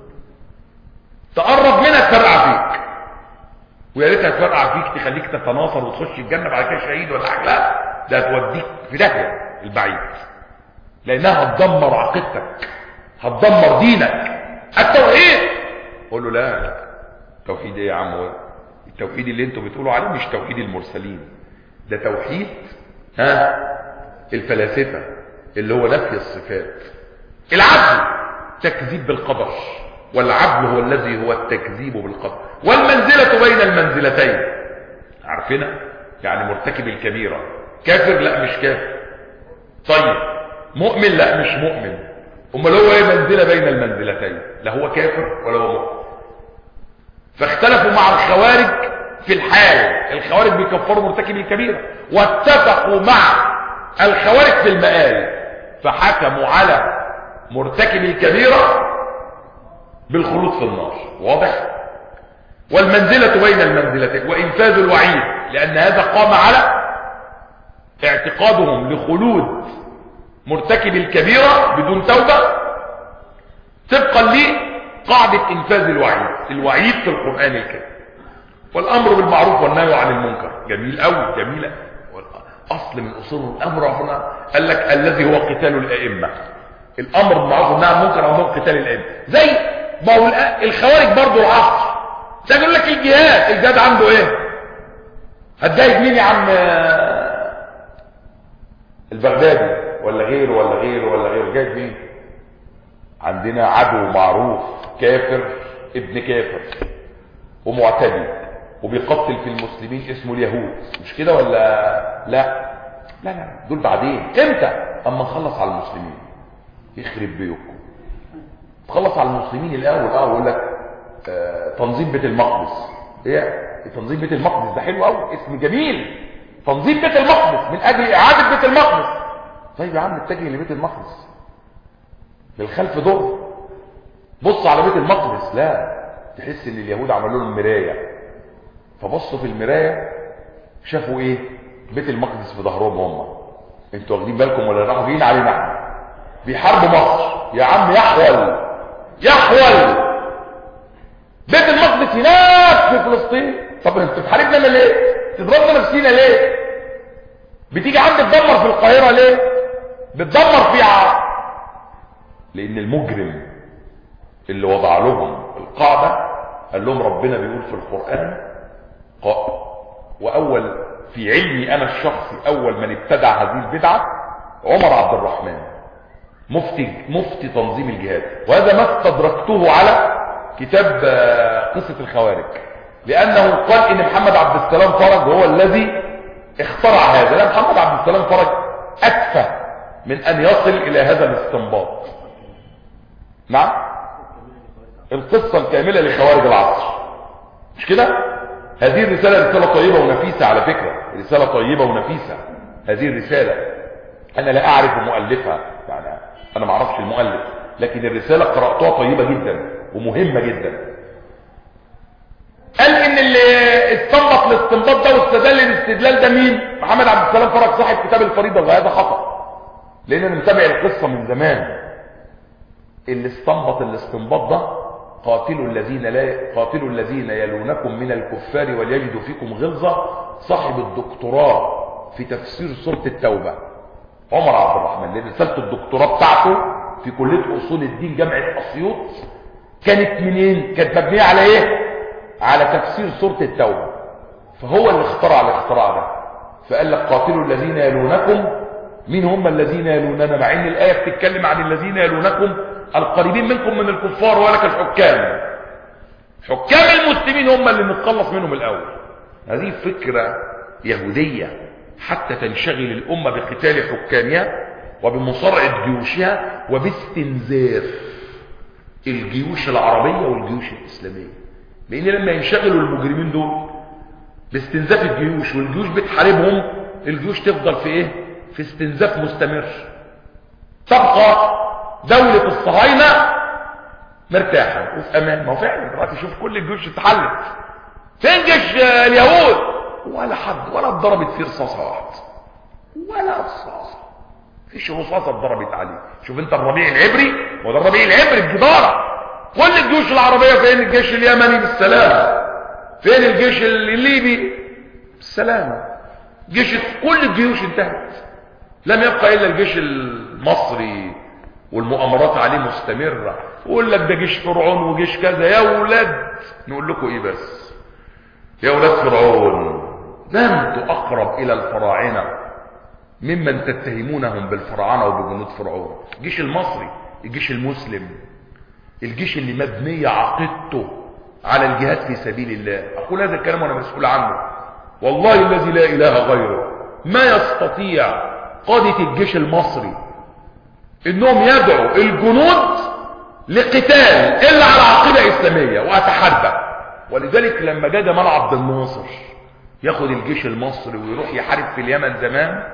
تقرب منها تفرقع فيك ويا ريتها تفرقع فيك تخليك تتناصر وتخش الجنة بعد كده شهيد ولا حاجة لا ده هتوديك في داهية البعيد لانها هتدمر عقيدتك هتدمر دينك التوحيد قول له لا توحيد ايه يا عم هو التوحيد اللي انتوا بتقولوا عليه مش توحيد المرسلين ده توحيد ها الفلاسفة اللي هو نفي الصفات العدل تكذيب بالقدر والعدل هو الذي هو التكذيب بالقدر والمنزلة بين المنزلتين عارفينها يعني مرتكب الكبيرة كافر لا مش كافر طيب مؤمن لا مش مؤمن امال هو ايه منزلة بين المنزلتين لا هو كافر ولا هو مؤمن فاختلفوا مع الخوارج في الحال الخوارج بيكفروا مرتكب الكبيرة واتفقوا مع الخوارج في المآل فحكموا على مرتكب الكبيرة بالخلود في النار واضح والمنزلة بين المنزلتين وإنفاذ الوعيد لأن هذا قام على اعتقادهم لخلود مرتكب الكبيرة بدون توبة طبقا لقاعدة إنفاذ الوعيد الوعيد في القرآن الكريم والأمر بالمعروف والنهي عن المنكر جميل أوي جميلة أصل من أصول الأمر هنا قال لك الذي هو قتال الأئمة الأمر بالمعروف والنهي عن المنكر عندهم قتال الأئمة زي ما هو الخوارج برضه العصر تقول لك الجهاد الجهاد عنده ايه هتجاهد مين يا عم البغدادي ولا غيره ولا غيره ولا غيره جاهد مين عندنا عدو معروف كافر ابن كافر ومعتدي وبيقتل في المسلمين اسمه اليهود مش كده ولا لا لا لا دول بعدين امتى اما نخلص على المسلمين يخرب بيوتكم تخلص على المسلمين الاول اه يقول لك آه تنظيم بيت المقدس ايه تنظيم بيت المقدس ده حلو قوي اسم جميل تنظيم بيت المقدس من اجل اعاده بيت المقدس طيب يا عم اتجه لبيت المقدس بالخلف دور بص على بيت المقدس لا تحس ان اليهود عملوا لهم مرايه فبصوا في المرايه شافوا ايه بيت المقدس في ظهرهم هم انتوا واخدين بالكم ولا راحوا فين علينا احنا بيحاربوا مصر يا عم يحول يحول بيت المقدس هناك في فلسطين طب انت بتحاربنا انا ليه تضربنا نفسينا ليه بتيجي عندك تدمر في القاهره ليه بتدمر في ع... لان المجرم اللي وضع لهم القاعده قال لهم ربنا بيقول في القران قائل واول في علمي انا الشخصي اول من ابتدع هذه البدعه عمر عبد الرحمن مفتي مفتي تنظيم الجهاد وهذا ما استدركته على كتاب قصة الخوارج لانه قال ان محمد عبد السلام فرج هو الذي اخترع هذا لا محمد عبد السلام فرج اكفى من ان يصل الى هذا الاستنباط نعم القصة الكاملة لخوارج العصر مش كده هذه الرسالة رسالة طيبة ونفيسة على فكرة رسالة طيبة ونفيسة هذه الرسالة انا لا اعرف مؤلفها يعني انا ما اعرفش المؤلف لكن الرسالة قرأتها طيبة جدا ومهمة جدا قال ان اللي استنبط الاستنباط ده واستدل الاستدلال ده مين محمد عبد السلام فرج صاحب كتاب الفريضة وهذا خطأ لان انا متابع القصة من زمان اللي استنبط الاستنباط ده قاتلوا الذين لا قاتلوا الذين يلونكم من الكفار وليجدوا فيكم غلظة صاحب الدكتوراه في تفسير سورة التوبة عمر عبد الرحمن لان رسالة الدكتوراه بتاعته في كلية اصول الدين جامعة اسيوط كانت منين كانت مبنية على ايه على تفسير سورة التوبة فهو اللي اخترع الاختراع ده فقال لك قاتلوا الذين يلونكم مين هم الذين يلوننا مع ان الآية بتتكلم عن الذين يلونكم القريبين منكم من الكفار ولك الحكام حكام المسلمين هم اللي نتخلص منهم الاول هذه فكرة يهودية حتى تنشغل الامة بقتال حكامها وبمصارعة جيوشها وباستنزاف الجيوش العربية والجيوش الاسلامية لان لما ينشغلوا المجرمين دول باستنزاف الجيوش والجيوش بتحاربهم الجيوش تفضل في ايه في استنزاف مستمر تبقى دولة الصهاينة مرتاحة وفي امان ما هو فعلا دلوقتي شوف كل الجيوش اتحلت فين جيش اليهود ولا حد ولا اتضربت فيه رصاصة واحدة ولا رصاصة فيش رصاصة اتضربت عليه شوف انت الربيع العبري وده الربيع العبري الجدارة كل الجيوش العربية فين الجيش اليمني بالسلامة فين الجيش الليبي بالسلامة جيش كل الجيوش انتهت لم يبقى الا الجيش المصري والمؤامرات عليه مستمرة ويقول لك ده جيش فرعون وجيش كذا يا ولاد نقول لكم ايه بس يا ولاد فرعون ده انتوا اقرب الى الفراعنة ممن تتهمونهم بالفراعنة وبجنود فرعون الجيش المصري الجيش المسلم الجيش اللي مبنية عقيدته على الجهاد في سبيل الله اقول هذا الكلام وانا مسؤول عنه والله الذي لا اله غيره ما يستطيع قادة الجيش المصري انهم يدعوا الجنود لقتال الا على عقيدة اسلامية واتحدى ولذلك لما جاء جمال عبد الناصر ياخد الجيش المصري ويروح يحارب في اليمن زمان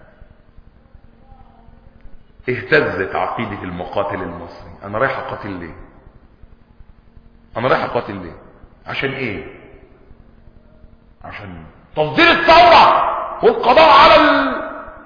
اهتزت عقيدة المقاتل المصري انا رايح اقاتل ليه انا رايح اقاتل ليه عشان ايه عشان تصدير الثورة والقضاء على ال...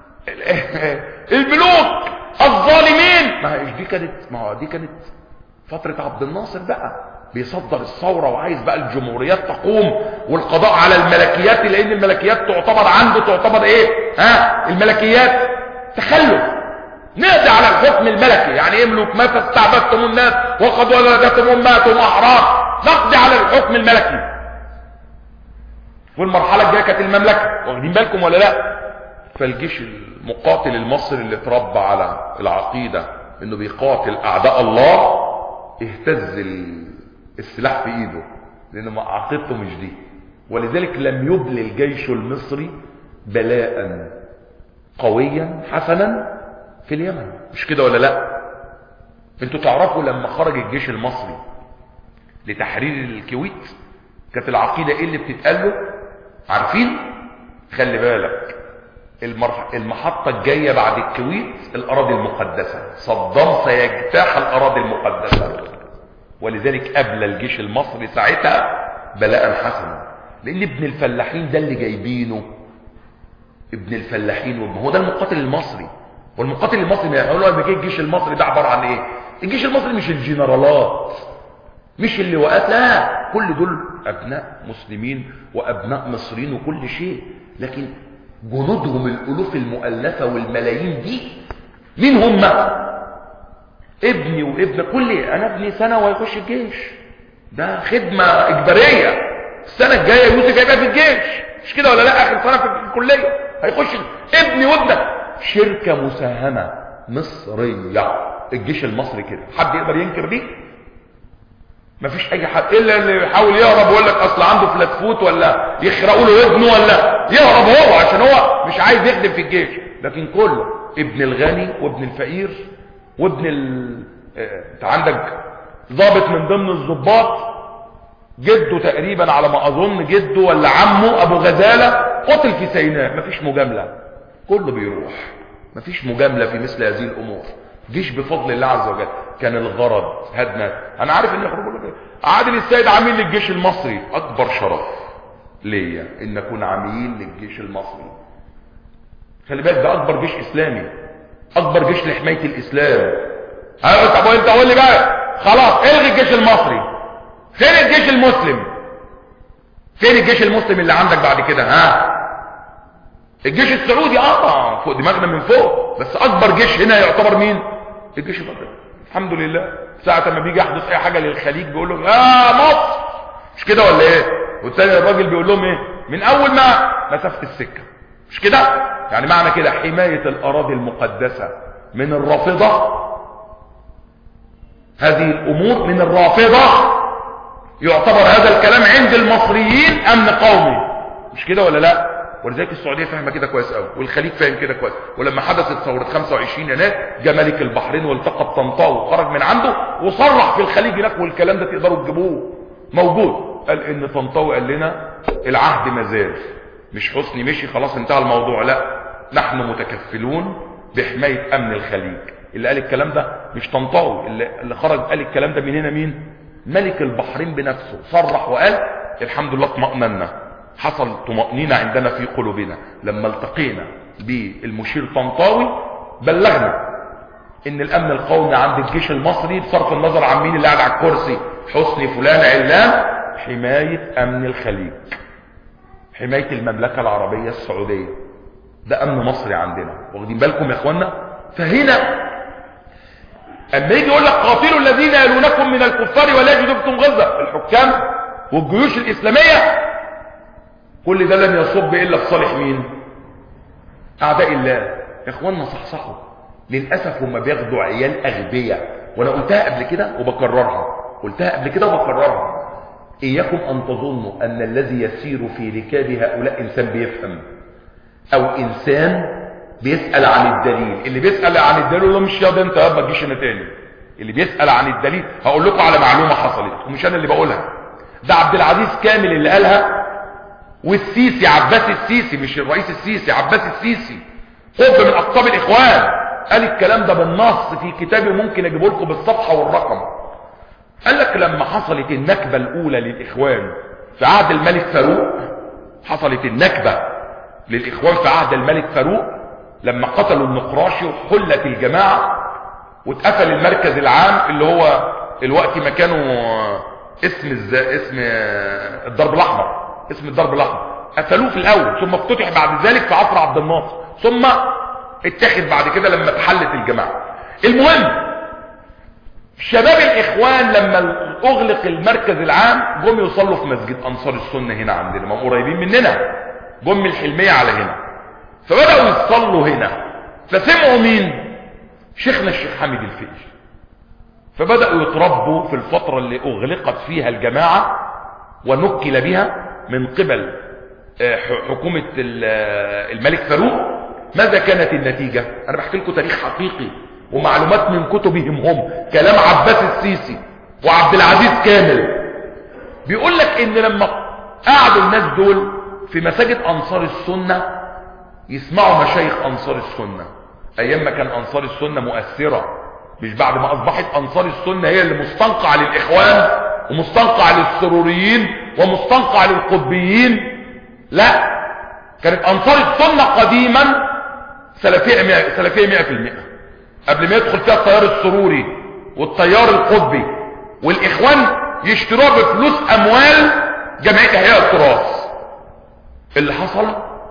الملوك الظالمين ما هي دي كانت ما هو دي كانت فترة عبد الناصر بقى بيصدر الثورة وعايز بقى الجمهوريات تقوم والقضاء على الملكيات لان الملكيات تعتبر عنده تعتبر ايه ها الملكيات تخلف نقضي على الحكم الملكي يعني يملك ما فاستعبدتم الناس وقد ولدتم امهاتهم احرار نقضي على الحكم الملكي والمرحلة الجاية كانت المملكة واخدين بالكم ولا لا فالجيش المقاتل المصري اللي اتربى على العقيدة انه بيقاتل اعداء الله اهتز السلاح في ايده لان عقيدته مش دي ولذلك لم يبلي الجيش المصري بلاء قويا حسنا في اليمن مش كده ولا لا انتوا تعرفوا لما خرج الجيش المصري لتحرير الكويت كانت العقيدة ايه اللي بتتقال له عارفين خلي بالك المرح... المحطة الجاية بعد الكويت الأراضي المقدسة صدام سيجتاح الأراضي المقدسة ولذلك قبل الجيش المصري ساعتها بلاء حسنا لأن ابن الفلاحين ده اللي جايبينه ابن الفلاحين وابن هو ده المقاتل المصري والمقاتل المصري هيقولوا لما جه الجيش المصري ده عبارة عن ايه الجيش المصري مش الجنرالات مش اللواءات لا كل دول أبناء مسلمين وأبناء مصريين وكل شيء لكن جنودهم الألوف المؤلفة والملايين دي مين هم ابني وابن كل أنا ابني سنة وهيخش الجيش ده خدمة إجبارية السنة الجاية يوسف هيبقى في الجيش مش كده ولا لا آخر سنة في الكلية هيخش ابني وابنك شركة مساهمة مصرية الجيش المصري كده حد يقدر ينكر دي مفيش اي حد الا اللي يحاول يهرب ويقول لك اصل عنده فلات فوت ولا يخرقوا له ابنه ولا يهرب هو عشان هو مش عايز يخدم في الجيش لكن كله ابن الغني وابن الفقير وابن ال... اه، انت عندك ضابط من ضمن الضباط جده تقريبا على ما اظن جده ولا عمه ابو غزالة قتل في سيناء مفيش مجاملة كله بيروح مفيش مجاملة في مثل هذه الامور جيش بفضل الله عز وجل كان الغرض هدنا انا عارف ان يخرجوا لك عادل السيد عميل للجيش المصري اكبر شرف ليا ان اكون عميل للجيش المصري خلي بالك ده اكبر جيش اسلامي اكبر جيش لحمايه الاسلام ايوه طب وانت قول لي بقى خلاص الغي الجيش المصري فين الجيش المسلم فين الجيش المسلم اللي عندك بعد كده ها الجيش السعودي اه فوق دماغنا من فوق بس اكبر جيش هنا يعتبر مين الجيش المصري الحمد لله ساعة ما بيجي يحدث اي حاجة للخليج بيقول لهم يا مصر مش كده ولا ايه والتاني الراجل بيقول لهم ايه من اول ما مسافة السكة مش كده يعني معنى كده حماية الاراضي المقدسة من الرافضة هذه الامور من الرافضة يعتبر هذا الكلام عند المصريين امن قومي مش كده ولا لا ولذلك السعودية فاهمة كده كويس قوي والخليج فاهم كده كويس ولما حدثت ثورة 25 يناير جاء ملك البحرين والتقى بطنطاوي وخرج من عنده وصرح في الخليج هناك والكلام ده تقدروا تجيبوه موجود قال ان طنطاوي قال لنا العهد ما زال مش حسني مشي خلاص انتهى الموضوع لا نحن متكفلون بحماية امن الخليج اللي قال الكلام ده مش طنطاوي اللي, اللي خرج قال الكلام ده من هنا مين ملك البحرين بنفسه صرح وقال الحمد لله اطمأننا حصل طمأنينة عندنا في قلوبنا لما التقينا بالمشير طنطاوي بلغنا ان الامن القومي عند الجيش المصري بصرف النظر عن مين اللي قاعد على الكرسي حسني فلان علان حماية امن الخليج حماية المملكة العربية السعودية ده امن مصري عندنا واخدين بالكم يا اخوانا فهنا اما يجي يقول لك قاتلوا الذين يلونكم من الكفار ولا يجدوا غزة الحكام والجيوش الاسلامية كل ده لم يصب الا في صالح مين اعداء الله يا اخوانا صحصحوا للاسف هم بياخدوا عيال اغبياء وانا قلتها قبل كده وبكررها قلتها قبل كده وبكررها اياكم ان تظنوا ان الذي يسير في ركاب هؤلاء انسان بيفهم او انسان بيسأل عن الدليل اللي بيسأل عن الدليل يقول له مش ياض انت ما تجيش هنا تاني اللي بيسأل عن الدليل هقول لكم على معلومة حصلت ومش انا اللي بقولها ده عبد العزيز كامل اللي قالها والسيسي عباس السيسي مش الرئيس السيسي عباس السيسي قطب من اقطاب الاخوان قال الكلام ده بالنص في كتابي ممكن اجيبه لكم بالصفحه والرقم قال لك لما حصلت النكبه الاولى للاخوان في عهد الملك فاروق حصلت النكبه للاخوان في عهد الملك فاروق لما قتلوا النقراشي وحلت الجماعه واتقفل المركز العام اللي هو الوقت مكانه اسم الز... اسم الضرب الاحمر اسم الضرب الاحمر قتلوه في الاول ثم افتتح بعد ذلك في عصر عبد الناصر ثم اتخذ بعد كده لما اتحلت الجماعه المهم شباب الاخوان لما اغلق المركز العام جم يصلوا في مسجد انصار السنه هنا عندنا ما هم قريبين مننا جم من الحلميه على هنا فبداوا يصلوا هنا فسمعوا مين شيخنا الشيخ حامد الفقي فبداوا يتربوا في الفتره اللي اغلقت فيها الجماعه ونكل بها من قبل حكومة الملك فاروق ماذا كانت النتيجة انا بحكي لكم تاريخ حقيقي ومعلومات من كتبهم هم كلام عباس السيسي وعبد العزيز كامل بيقول لك ان لما قعدوا الناس دول في مساجد انصار السنة يسمعوا مشايخ انصار السنة ايام ما كان انصار السنة مؤثرة مش بعد ما اصبحت انصار السنة هي اللي مستنقع للاخوان ومستنقع للسروريين ومستنقع للقطبيين لا كانت انصار السنة قديما سلفية مئة, سلفية مئة في المئة قبل ما يدخل فيها التيار السروري والتيار القطبي والاخوان يشتروها بفلوس اموال جمعية احياء التراث اللي حصل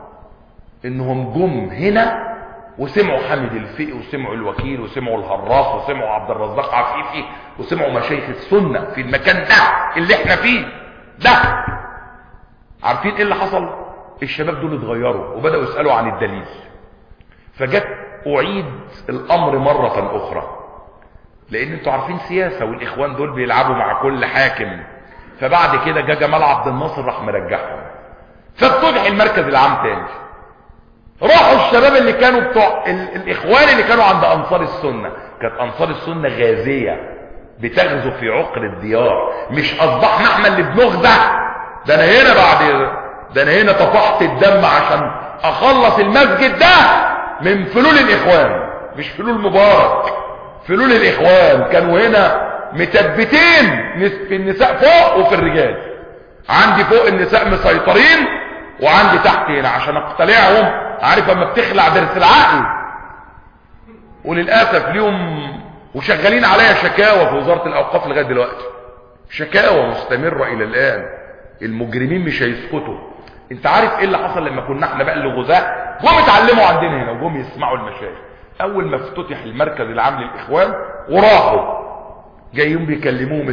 انهم جم هنا وسمعوا حامد الفقي وسمعوا الوكيل وسمعوا الهراس وسمعوا عبد الرزاق عفيفي وسمعوا مشايخ السنة في المكان ده اللي احنا فيه ده عارفين ايه اللي حصل الشباب دول اتغيروا وبدأوا يسألوا عن الدليل فجت اعيد الامر مرة اخرى لان انتوا عارفين سياسة والاخوان دول بيلعبوا مع كل حاكم فبعد كده جا جمال عبد الناصر راح مرجعهم فافتتح المركز العام تاني راحوا الشباب اللي كانوا بتوع ال الاخوان اللي كانوا عند انصار السنة كانت انصار السنة غازية بتغزو في عقر الديار مش اصبحنا احنا اللي بنغزى ده انا هنا بعد ده انا هنا طفحت الدم عشان اخلص المسجد ده من فلول الاخوان مش فلول مبارك فلول الاخوان كانوا هنا مثبتين في النساء فوق وفي الرجال عندي فوق النساء مسيطرين وعندي تحت هنا عشان اقتلعهم عارف اما بتخلع درس العقل وللاسف ليهم وشغالين عليها شكاوى في وزارة الاوقاف لغاية دلوقتي شكاوى مستمرة الى الان المجرمين مش هيسكتوا انت عارف ايه اللي حصل لما كنا احنا بقى اللي غزاة جم اتعلموا عندنا هنا وجم يسمعوا المشايخ اول ما افتتح المركز العام للاخوان وراحوا جايين بيكلموهم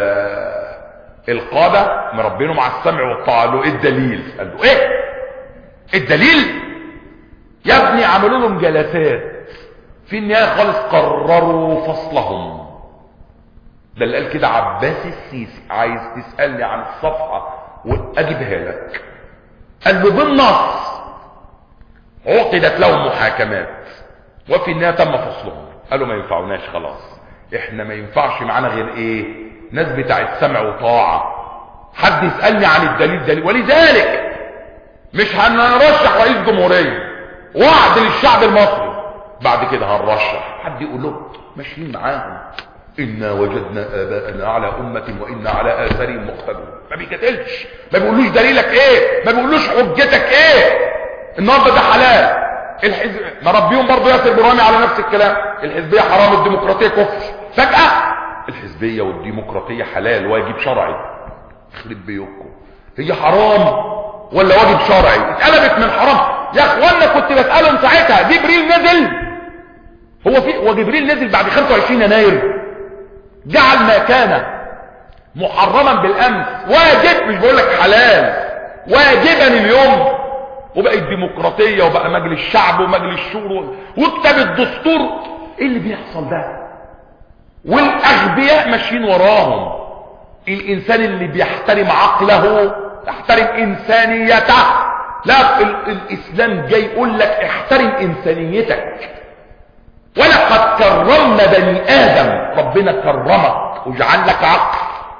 القادة مربينهم على السمع والطاعة قالوا ايه الدليل قال له ايه الدليل يا ابني عملوا لهم جلسات في النهاية خالص قرروا فصلهم ده اللي قال كده عباس السيسي عايز تسألني عن الصفحة واجيبها لك قال له بالنص عقدت لهم محاكمات وفي النهاية تم فصلهم قالوا ما ينفعوناش خلاص احنا ما ينفعش معانا غير ايه ناس بتاعت سمع وطاعة حد يسألني عن الدليل دليل ولذلك مش هنرشح رئيس جمهورية وعد للشعب المصري بعد كده هنرشح حد يقول له ماشيين معاهم إنا وجدنا آباءنا على أمة وإنا على آثارهم مقتدون ما بيجادلش ما بيقولوش دليلك إيه ما بيقولوش حجتك إيه النهارده ده حلال الحزب مربيهم برضه ياسر برامي على نفس الكلام الحزبية حرام الديمقراطية كفر فجأة الحزبية والديمقراطية حلال واجب شرعي يخرب بيوتكم هي حرام ولا واجب شرعي اتقلبت من حرام يا اخوانا كنت بسألهم ساعتها جبريل نزل هو في وجبريل نزل بعد 25 يناير جعل ما كان محرما بالامس واجب مش بقول لك حلال واجبا اليوم وبقى الديمقراطية وبقى مجلس الشعب ومجلس الشورى وكتاب الدستور ايه اللي بيحصل ده والاغبياء ماشيين وراهم الانسان اللي بيحترم عقله يحترم انسانيته لا ال الاسلام جاي يقول لك احترم انسانيتك ولقد كرمنا بني ادم ربنا كرمك وجعل لك عقل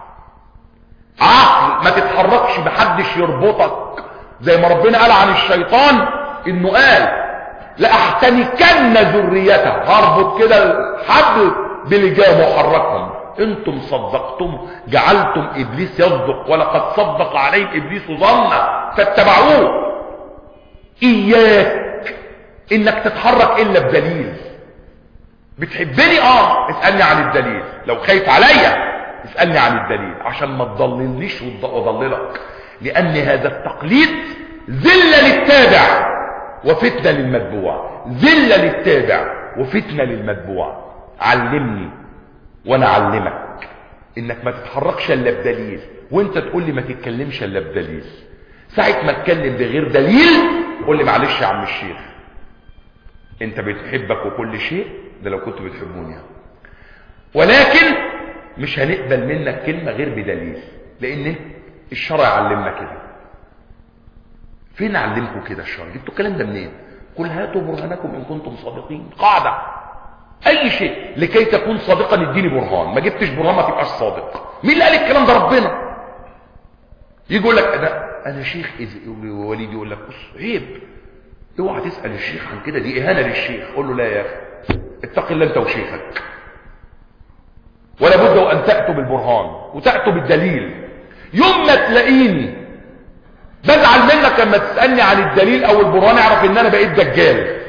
عقل ما تتحركش محدش يربطك زي ما ربنا قال عن الشيطان انه قال لاحتنكن ذريته هربط كده الحبل بلجام وحركهم انتم صدقتم جعلتم ابليس يصدق ولقد صدق عليهم ابليس ظنا فاتبعوه اياك انك تتحرك الا بدليل بتحبني اه اسألني عن الدليل لو خايف عليا اسألني عن الدليل عشان ما تضللنيش واضللك لان هذا التقليد ذلة للتابع وفتنة للمتبوع ذلة للتابع وفتنة للمتبوع علمني وانا اعلمك انك ما تتحركش الا بدليل وانت تقول لي ما تتكلمش الا بدليل ساعة ما اتكلم بغير دليل قول لي معلش يا عم الشيخ انت بتحبك وكل شيء ده لو كنت بتحبوني ولكن مش هنقبل منك كلمة غير بدليل لان الشرع علمنا كده فين علمكم كده الشرع جبتوا الكلام ده منين قل هاتوا برهانكم ان كنتم صادقين قاعدة اي شيء لكي تكون صادقا اديني برهان ما جبتش برهان ما تبقاش صادق مين اللي قال الكلام ده ربنا يجي يقول لك انا انا شيخ وليد يقول لك بص عيب اوعى تسال الشيخ عن كده دي اهانه للشيخ قول له لا يا اخي اتق الله انت وشيخك ولا بد ان تاتوا بالبرهان وتاتوا بالدليل يوم ما تلاقيني بزعل منك لما تسالني عن الدليل او البرهان اعرف ان انا بقيت دجال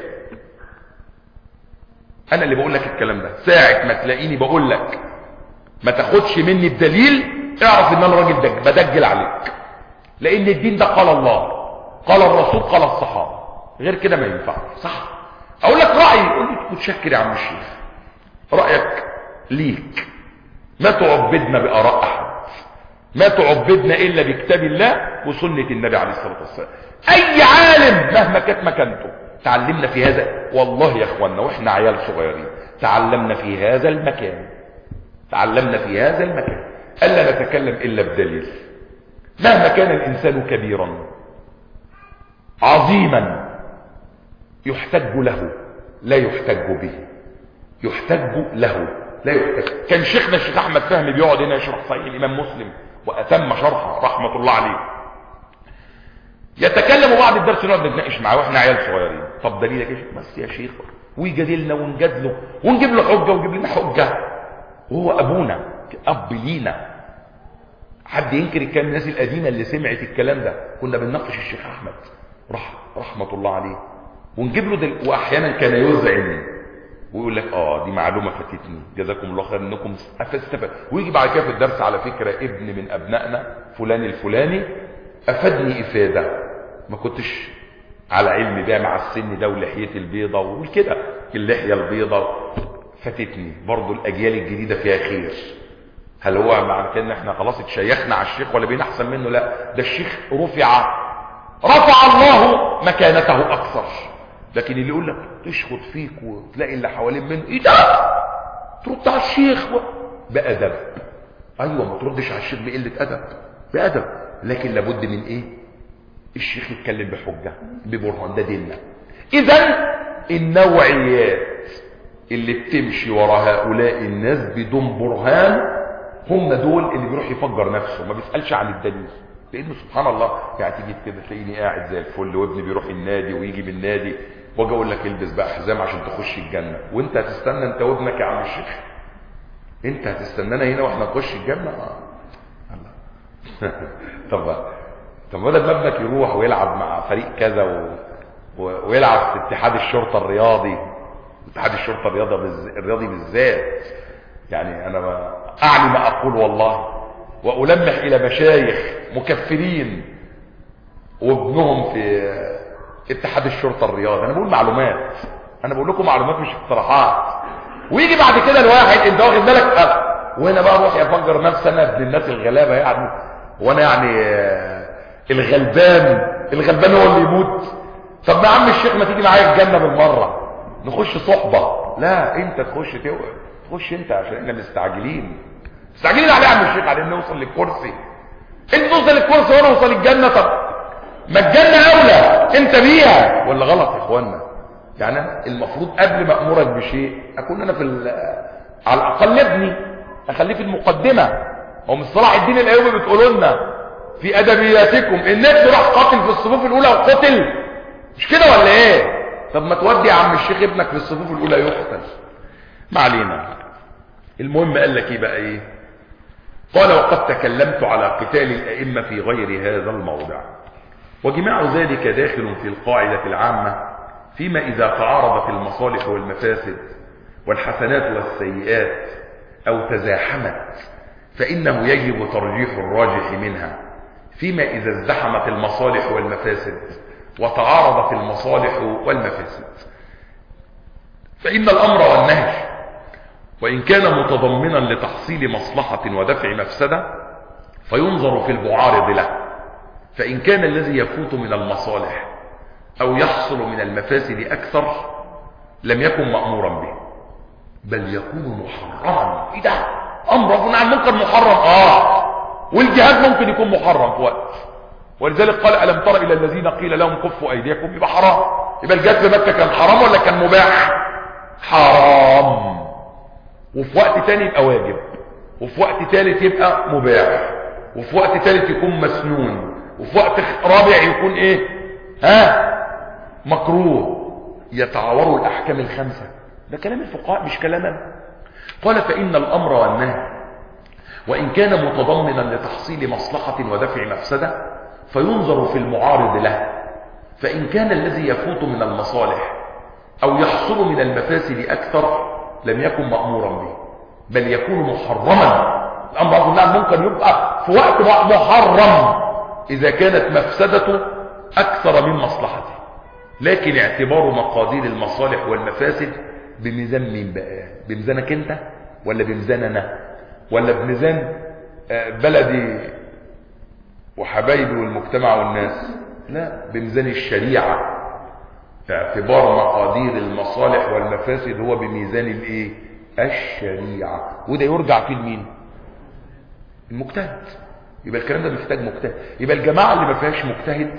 انا اللي بقول لك الكلام ده ساعه ما تلاقيني بقول لك ما تاخدش مني الدليل اعرف ان انا راجل دج بدجل عليك لان الدين ده قال الله قال الرسول قال الصحابه غير كده ما ينفعش صح اقول لك رايي قول لي متشكر يا عم الشيخ رايك ليك ما تعبدنا باراء احد ما تعبدنا الا بكتاب الله وسنه النبي عليه الصلاه والسلام اي عالم مهما كانت مكانته تعلمنا في هذا والله يا اخوانا واحنا عيال صغيرين تعلمنا في هذا المكان تعلمنا في هذا المكان ألا نتكلم إلا بدليل مهما كان الإنسان كبيرا عظيما يحتج له لا يحتج به يحتج له لا يحتج كان شيخنا الشيخ أحمد فهمي بيقعد هنا يشرح صحيح الإمام مسلم وأتم شرحه رحمة الله عليه يتكلم بعد الدرس نقعد نتناقش معاه واحنا عيال صغيرين طب دليلك ايش بس يا شيخ ويجادلنا ونجادله ونجيب له حجه ونجيب لنا حجه وهو ابونا اب لينا حد ينكر الكلام الناس القديمه اللي سمعت الكلام ده كنا بنناقش الشيخ احمد رح رحمه الله عليه ونجيب له دل... واحيانا كان يزعم ويقول لك اه دي معلومه فاتتني جزاكم الله خير انكم استفدت ويجي بعد كده في الدرس على فكره ابن من ابنائنا فلان الفلاني افادني افاده ما كنتش على علم بيها مع السن ده ولحيتي البيضه وكده اللحيه البيضه فاتتني برضو الاجيال الجديده فيها خير هل هو معنى كده ان احنا خلاص اتشيخنا على الشيخ ولا بينا احسن منه لا ده الشيخ رفع رفع الله مكانته اكثر لكن اللي يقول لك تشخط فيك وتلاقي اللي حوالين منه ايه ده ترد على الشيخ و... بادب ايوه ما تردش على الشيخ بقله ادب بادب لكن لابد من ايه الشيخ يتكلم بحجه ببرهان ده ديننا اذا النوعيات اللي بتمشي ورا هؤلاء الناس بدون برهان هم دول اللي بيروح يفجر نفسه ما بيسالش عن الدليل لانه سبحان الله يعني تيجي كده تلاقيني قاعد زي الفل وابني بيروح النادي ويجي من النادي واجي اقول لك البس بقى حزام عشان تخش الجنه وانت هتستنى انت وابنك يا عم الشيخ انت هتستنانا هنا واحنا نخش الجنه آه. الله طب طب بدل ما ابنك يروح ويلعب مع فريق كذا و... و... ويلعب في اتحاد الشرطه الرياضي اتحاد الشرطه الرياضي بالز... الرياضي بالذات يعني انا ما اعني ما اقول والله والمح الى مشايخ مكفرين وابنهم في اتحاد الشرطه الرياضي انا بقول معلومات انا بقول لكم معلومات مش اقتراحات ويجي بعد كده الواحد انت واخد بالك أه. وانا بقى اروح افجر نفسي انا ابن الناس الغلابه يعني وانا يعني الغلبان الغلبان هو اللي يموت طب يا عم الشيخ ما تيجي معايا الجنه بالمره نخش صحبه لا انت تخش توقف تخش انت عشان احنا مستعجلين مستعجلين عليه يا عم الشيخ على نوصل للكرسي انت توصل للكرسي وانا اوصل الجنه طب ما الجنه اولى انت بيها ولا غلط يا اخوانا يعني أنا المفروض قبل ما امرك بشيء اكون انا في على الاقل ابني اخليه في المقدمه هو مش صلاح الدين الايوبي بتقولوا لنا في ادبياتكم النبي راح قاتل في الصفوف الاولى وقتل مش كده ولا ايه طب ما تودي يا عم الشيخ ابنك في الصفوف الاولى يقتل ما علينا المهم قال لك ايه بقى ايه قال وقد تكلمت على قتال الائمه في غير هذا الموضع وجماع ذلك داخل في القاعده العامه فيما اذا تعارضت المصالح والمفاسد والحسنات والسيئات او تزاحمت فانه يجب ترجيح الراجح منها فيما اذا ازدحمت المصالح والمفاسد وتعارضت المصالح والمفاسد فإن الأمر والنهي وإن كان متضمنا لتحصيل مصلحة ودفع مفسدة فينظر في المعارض له فإن كان الذي يفوت من المصالح أو يحصل من المفاسد أكثر لم يكن مأمورا به بل يكون محرما إيه ده أمر أكون عن منكر محرم آه والجهاد ممكن يكون محرم في وقت ولذلك قال ألم تر إلى الذين قيل لهم كفوا أيديكم يبقى حرام يبقى الجهاد في مكة كان حرام ولا كان مباح حرام وفي وقت تاني يبقى واجب وفي وقت تالت يبقى مباح وفي وقت تالت يكون مسنون وفي وقت رابع يكون ايه ها مكروه يتعاوروا الاحكام الخمسة ده كلام الفقهاء مش كلامنا قال فإن الأمر والنهي وإن كان متضمنا لتحصيل مصلحة ودفع مفسدة فينظر في المعارض له فإن كان الذي يفوت من المصالح أو يحصل من المفاسد أكثر لم يكن مأمورا به بل يكون محرما الأمر أقول نعم ممكن يبقى في وقت محرم إذا كانت مفسدته أكثر من مصلحته لكن اعتبار مقادير المصالح والمفاسد بميزان مين بقى بميزانك انت ولا بميزاننا ولا بميزان بلدي وحبايبي والمجتمع والناس لا بميزان الشريعة اعتبار مقادير المصالح والمفاسد هو بميزان الايه الشريعة وده يرجع فيه لمين المجتهد يبقى الكلام ده محتاج مجتهد يبقى الجماعة اللي ما فيهاش مجتهد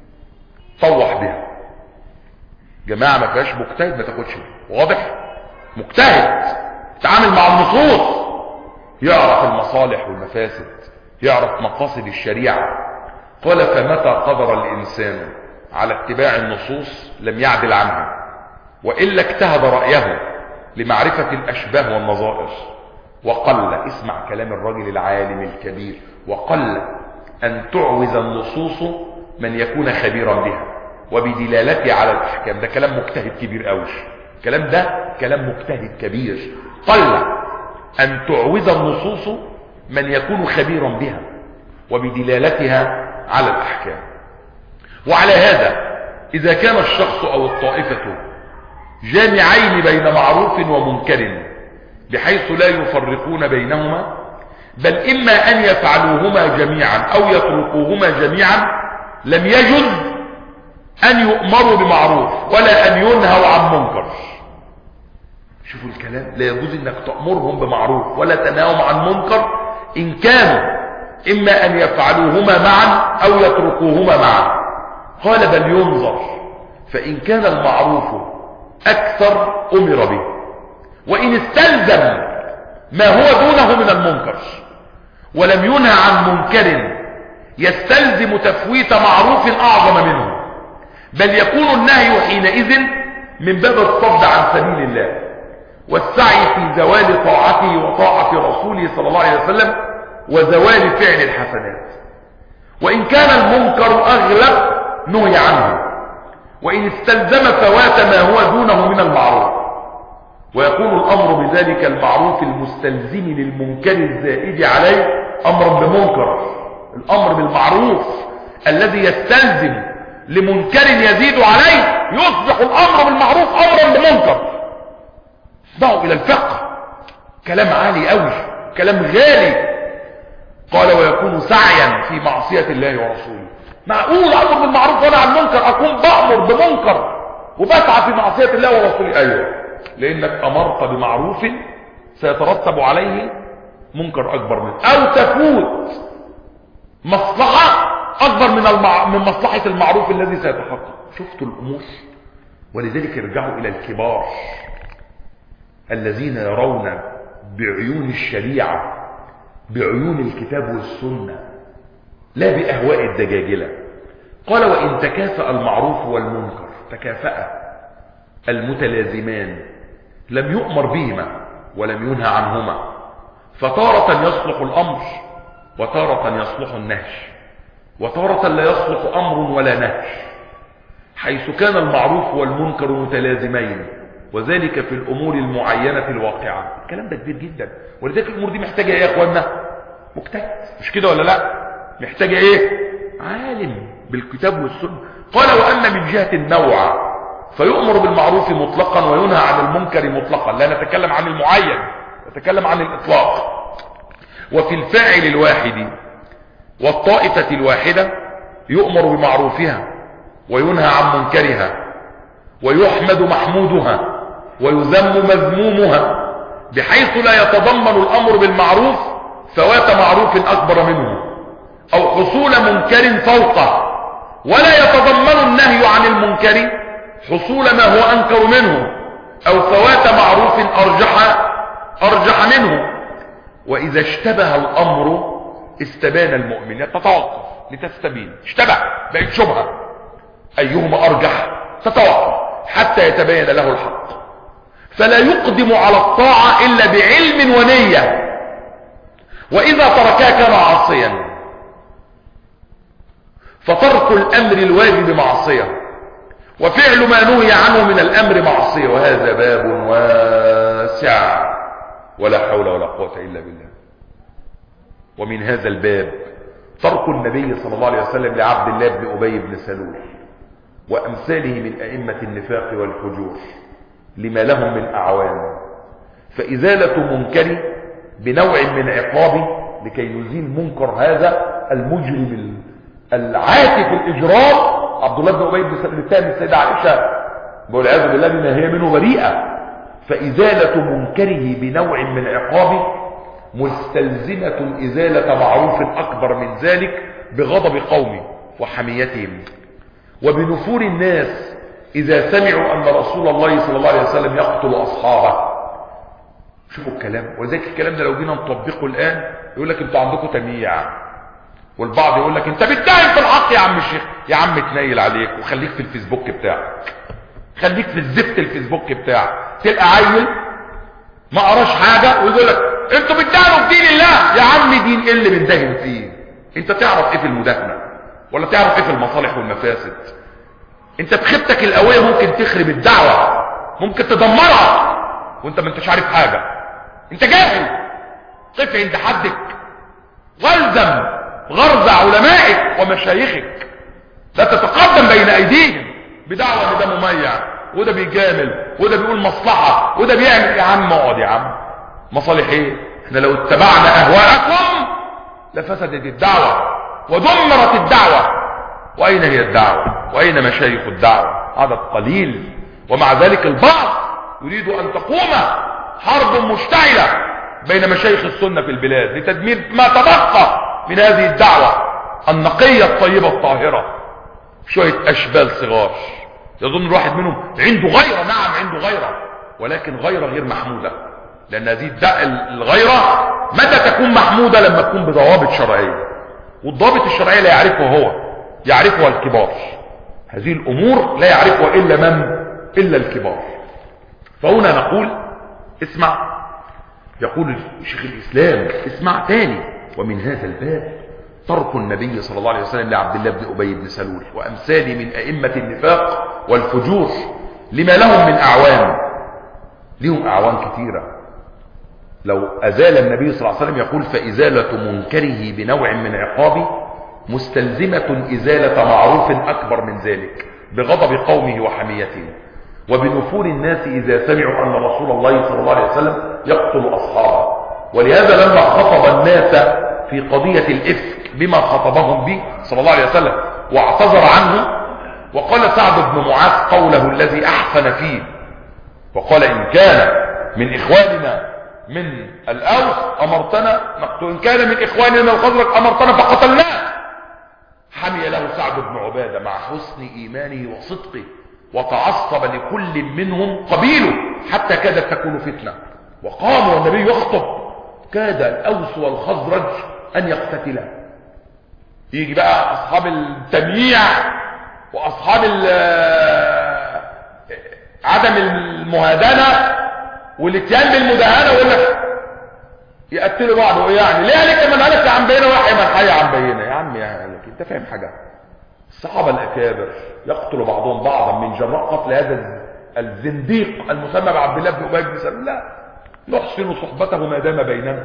طوح بها جماعة ما فيهاش مجتهد ما تاخدش بها واضح مجتهد تعامل مع النصوص يعرف المصالح والمفاسد يعرف مقاصد الشريعة قال فمتى قدر الإنسان على اتباع النصوص لم يعدل عنها وإلا اجتهد رأيه لمعرفة الأشباه والنظائر وقل اسمع كلام الرجل العالم الكبير وقل أن تعوز النصوص من يكون خبيرا بها وبدلالتها على الأحكام ده كلام مجتهد كبير قوي الكلام ده كلام مجتهد كبير قل أن تعوز النصوص من يكون خبيرا بها وبدلالتها على الأحكام وعلى هذا إذا كان الشخص أو الطائفة جامعين بين معروف ومنكر بحيث لا يفرقون بينهما بل إما أن يفعلوهما جميعا أو يتركوهما جميعا لم يجز أن يؤمروا بمعروف ولا أن ينهوا عن منكر شوفوا الكلام لا يجوز أنك تأمرهم بمعروف ولا تنههم عن منكر إن كانوا إما أن يفعلوهما معا أو يتركوهما معا قال بل ينظر فإن كان المعروف أكثر أمر به وإن استلزم ما هو دونه من المنكر ولم ينهى عن منكر يستلزم تفويت معروف أعظم منه بل يكون النهي حينئذ من باب الصد عن سبيل الله والسعي في زوال طاعته وطاعة رسوله صلى الله عليه وسلم وزوال فعل الحسنات وإن كان المنكر أغلب نهي عنه وإن استلزم فوات ما هو دونه من المعروف ويكون الأمر بذلك المعروف المستلزم للمنكر الزائد عليه أمرا بمنكر الأمر بالمعروف الذي يستلزم لمنكر يزيد عليه يصبح الأمر بالمعروف أمرا بمنكر ضعوا إلى الفقه كلام عالي قوي كلام غالي قال ويكون سعيا في معصية الله ورسوله معقول أمر بالمعروف ولا عن منكر أكون بأمر بمنكر وبسعى في معصية الله ورسوله أيوه لأنك أمرت بمعروف سيترتب عليه منكر أكبر منه أو تفوت مصلحة أكبر من, المع... من مصلحة المعروف الذي سيتحقق شفتوا الأمور ولذلك ارجعوا إلى الكبار الذين يرون بعيون الشريعة بعيون الكتاب والسنة لا بأهواء الدجاجلة قال وإن تكافأ المعروف والمنكر تكافأ المتلازمان لم يؤمر بهما ولم ينهى عنهما فتارة يصلح الأمر وتارة يصلح النهي وتارة لا يصلح أمر ولا نهي حيث كان المعروف والمنكر متلازمين وذلك في الأمور المعينة الواقعة الكلام ده كبير جدا ولذلك الأمور دي محتاجة ايه يا اخوانا مجتهد مش كده ولا لا محتاجة ايه عالم بالكتاب والسنة قال وأن من جهة النوع فيؤمر بالمعروف مطلقا وينهى عن المنكر مطلقا لا نتكلم عن المعين نتكلم عن الإطلاق وفي الفاعل الواحد والطائفة الواحدة يؤمر بمعروفها وينهى عن منكرها ويحمد محمودها ويذم مذمومها بحيث لا يتضمن الأمر بالمعروف فوات معروف أكبر منه أو حصول منكر فوقه ولا يتضمن النهي عن المنكر حصول ما هو أنكر منه أو فوات معروف أرجح, أرجح منه وإذا اشتبه الأمر استبان المؤمن تتوقف لتستبين اشتبه بقت شبهة أيهما أرجح تتوقف حتى يتبين له الحق فلا يقدم على الطاعة إلا بعلم ونية وإذا تركها كان عاصيا فترك الأمر الواجب معصية وفعل ما نهي عنه من الأمر معصية وهذا باب واسع ولا حول ولا قوة إلا بالله ومن هذا الباب ترك النبي صلى الله عليه وسلم لعبد الله بن أبي بن سلول وأمثاله من أئمة النفاق والفجور لما لهم من أعوان فإزالة منكر بنوع من عقاب لكي يزيل منكر هذا المجرم العاتي في الإجرام عبد الله بن أبي بن سلول الثاني السيدة عائشة والعياذ بالله بما هي منه بريئة فإزالة منكره بنوع من عقابه مستلزمة إزالة معروف أكبر من ذلك بغضب قومه وحميتهم وبنفور الناس إذا سمعوا أن رسول الله صلى الله عليه وسلم يقتل أصحابه شوفوا الكلام ولذلك الكلام ده لو جينا نطبقه الآن يقول لك انتوا عندكم تمييع والبعض يقول لك انت بتتهم في الحق يا عم الشيخ يا عم تنيل عليك وخليك في الفيسبوك بتاعك خليك في الزفت الفيسبوك بتاعك تلقى عيل ما قراش حاجة ويقول لك انتوا بتدهنوا في دين الله يا عم دين ايه اللي بندهن فيه انت تعرف ايه في المداهنة ولا تعرف ايه في المصالح والمفاسد انت بخيبتك القوية ممكن تخرب الدعوة ممكن تدمرها وانت ما انتش عارف حاجة انت جاهل قف عند حدك والزم غرز علمائك ومشايخك لا تتقدم بين ايديهم بدعوة ان ده مميع وده بيجامل وده بيقول مصلحة وده بيعمل يا عم اقعد يا عم مصالح ايه احنا لو اتبعنا اهواءكم لفسدت الدعوة ودمرت الدعوة واين هي الدعوة واين مشايخ الدعوة عدد قليل ومع ذلك البعض يريد ان تقوم حرب مشتعلة بين مشايخ السنة في البلاد لتدمير ما تبقى من هذه الدعوة النقية الطيبة الطاهرة شوية اشبال صغار يظن الواحد منهم عنده غيرة نعم عنده غيرة ولكن غيرة غير محمودة لان هذه الغيرة متى تكون محمودة لما تكون بضوابط شرعية والضابط الشرعية لا يعرفه هو يعرفها الكبار هذه الامور لا يعرفها الا من الا الكبار فهنا نقول اسمع يقول شيخ الاسلام اسمع تاني ومن هذا الباب ترك النبي صلى الله عليه وسلم لعبد الله بن أبي بن سلول وأمثاله من أئمة النفاق والفجور لما لهم من أعوان لهم أعوان كثيرة لو أزال النبي صلى الله عليه وسلم يقول فإزالة منكره بنوع من عقابه مستلزمة إزالة معروف أكبر من ذلك بغضب قومه وحميته وبنفور الناس إذا سمعوا أن رسول الله صلى الله عليه وسلم يقتل أصحابه ولهذا لما خطب الناس في قضية الإفك بما خطبهم به صلى الله عليه وسلم واعتذر عنه وقال سعد بن معاذ قوله الذي أحسن فيه وقال إن كان من إخواننا من الأوس أمرتنا نقتل إن كان من إخواننا من الخزرج أمرتنا فقتلناه حمي له سعد بن عبادة مع حسن إيمانه وصدقه وتعصب لكل منهم قبيله حتى كادت تكون فتنة وقام والنبي يخطب كاد الأوس والخزرج أن يقتتلا يجي بقى أصحاب التمييع وأصحاب عدم المهادنة والاتيان بالمداهنة ويقول لك يقتلوا بعض وايه يعني ليه عليك من قالك عن بينه وحي من حي عن بينه يا عم يا لك انت فاهم حاجة الصحابة الأكابر يقتل بعضهم بعضا من جراء قتل هذا الزنديق المسمى بعبد الله بن أبي بن سلول لا نحسن صحبته ما دام بيننا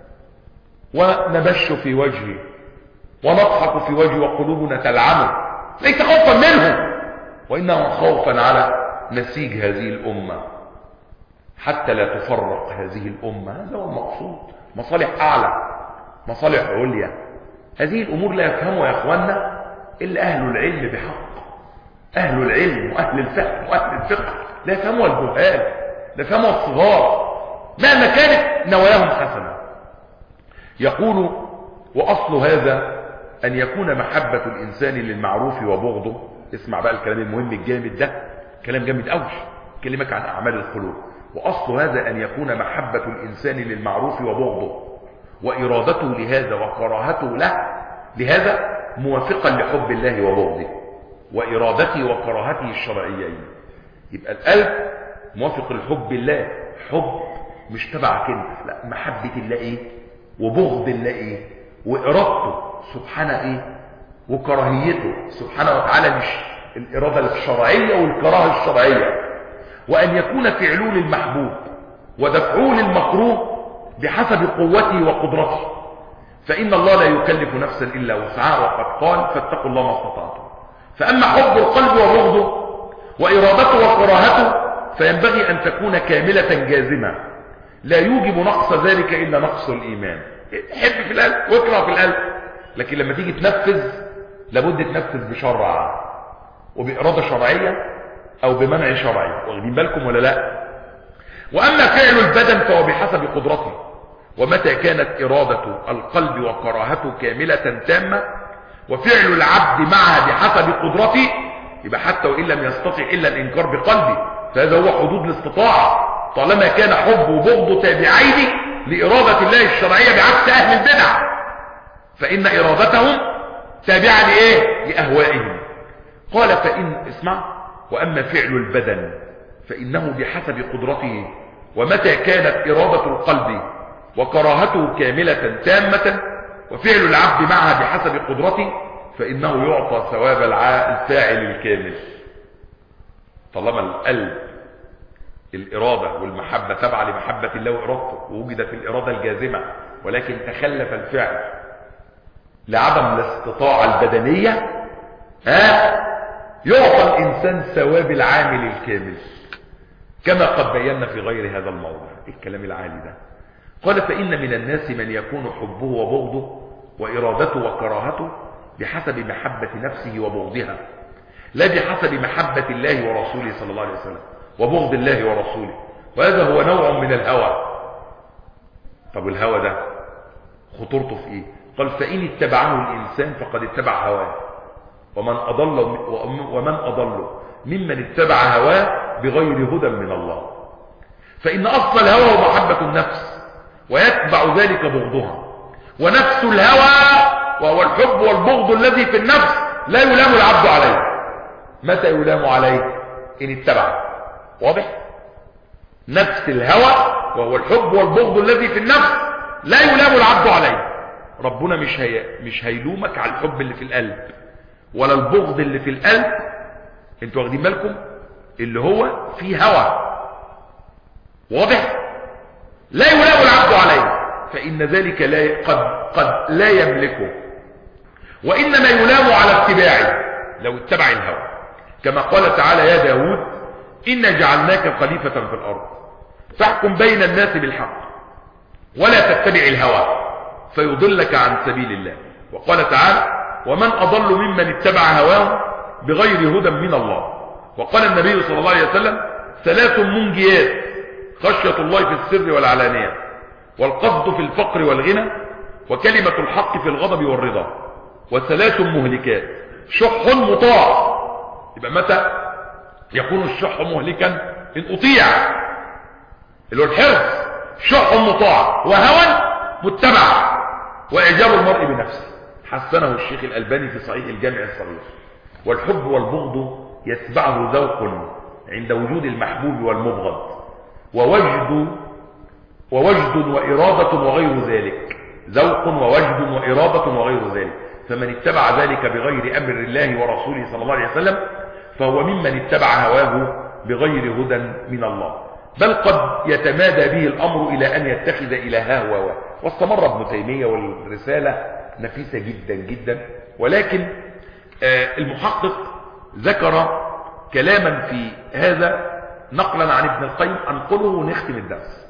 ونبش في وجهه ونضحك في وجهه وقلوبنا تلعنه ليس خوفا منه وإنما خوفا على نسيج هذه الأمة حتى لا تفرق هذه الأمة هذا هو المقصود مصالح أعلى مصالح عليا هذه الأمور لا يفهمها يا أخوانا إلا أهل العلم بحق أهل العلم وأهل الفهم وأهل الفقه لا يفهمها الجهال لا يفهمها الصغار مهما كانت نواياهم حسنة يقول وأصل هذا أن يكون محبة الإنسان للمعروف وبغضه اسمع بقى الكلام المهم الجامد ده كلام جامد قوي كلمك عن أعمال القلوب وأصل هذا أن يكون محبة الإنسان للمعروف وبغضه وإرادته لهذا وكراهته له لهذا موافقا لحب الله وبغضه وإرادته وكراهته الشرعيين يبقى القلب موافق لحب الله حب مش تبعك انت لا محبة الله ايه وبغض الله ايه وإرادته سبحانه ايه وكراهيته سبحانه وتعالى مش الإرادة الشرعية والكراهة الشرعية وأن يكون فعله للمحبوب ودفعه للمكروه بحسب قوته وقدرته فإن الله لا يكلف نفسا إلا وسعها وقد قال فاتقوا الله ما استطعتم فأما حب القلب وبغضه وإرادته وكراهته فينبغي أن تكون كاملة جازمة لا يوجب نقص ذلك إلا نقص الإيمان حب في القلب واكره في القلب لكن لما تيجي تنفذ لابد تنفذ بشرع وبإرادة شرعية او بمنع شرعي واخدين بالكم ولا لا واما فعل البدن فهو بحسب قدرته ومتى كانت ارادة القلب وكراهته كاملة تامة وفعل العبد معها بحسب قدرته يبقى حتى وان لم يستطع الا الانكار بقلبه فهذا هو حدود الاستطاعة طالما كان حب وبغض تابعين لإرادة الله الشرعية بعكس أهل البدع فإن إرادتهم تابعة لإيه؟ لأهوائهم قال فإن اسمع وأما فعل البدن فإنه بحسب قدرته ومتى كانت إرادة القلب وكراهته كاملة تامة وفعل العبد معها بحسب قدرته فإنه يعطى ثواب الفاعل الكامل طالما القلب الإرادة والمحبة تبع لمحبة الله وإرادته ووجدت الإرادة الجازمة ولكن تخلف الفعل لعدم الاستطاعة البدنية ها يعطى الإنسان ثواب العامل الكامل كما قد بينا في غير هذا الموضوع الكلام العالي ده قال فإن من الناس من يكون حبه وبغضه وإرادته وكراهته بحسب محبة نفسه وبغضها لا بحسب محبة الله ورسوله صلى الله عليه وسلم وبغض الله ورسوله وهذا هو نوع من الهوى طب الهوى ده خطورته في ايه قال فإن اتبعه الإنسان فقد اتبع هواه ومن أضل ومن أضل ممن اتبع هواه بغير هدى من الله فإن أصل الهوى هو محبة النفس ويتبع ذلك بغضها ونفس الهوى وهو الحب والبغض الذي في النفس لا يلام العبد عليه متى يلام عليه إن اتبع واضح نفس الهوى وهو الحب والبغض الذي في النفس لا يلام العبد عليه ربنا مش هي مش هيلومك على الحب اللي في القلب ولا البغض اللي في القلب انتوا واخدين بالكم اللي هو فيه هوى واضح لا يلام العبد عليه فإن ذلك لا قد قد لا يملكه وإنما يلام على اتباعه لو اتبع الهوى كما قال تعالى يا داود إنا جعلناك خليفة في الأرض فاحكم بين الناس بالحق ولا تتبع الهوى فيضلك عن سبيل الله وقال تعالى ومن أضل ممن اتبع هواه بغير هدى من الله وقال النبي صلى الله عليه وسلم ثلاث منجيات خشية الله في السر والعلانية والقصد في الفقر والغنى وكلمة الحق في الغضب والرضا وثلاث مهلكات شح مطاع يبقى متى يكون الشح مهلكا ان اطيع اللي هو الحرص شح مطاع وهوى متبع واعجاب المرء بنفسه حسنه الشيخ الالباني في صحيح الجامع الصغير والحب والبغض يتبعه ذوق عند وجود المحبوب والمبغض ووجد ووجد وإرادة وغير ذلك ذوق ووجد وإرادة وغير ذلك فمن اتبع ذلك بغير أمر الله ورسوله صلى الله عليه وسلم فهو ممن اتبع هواه بغير هدى من الله بل قد يتمادى به الأمر إلى أن يتخذ إلهاه هواه واستمر ابن تيمية والرسالة نفيسة جدا جدا ولكن المحقق ذكر كلاما في هذا نقلا عن ابن القيم أنقله ونختم الدرس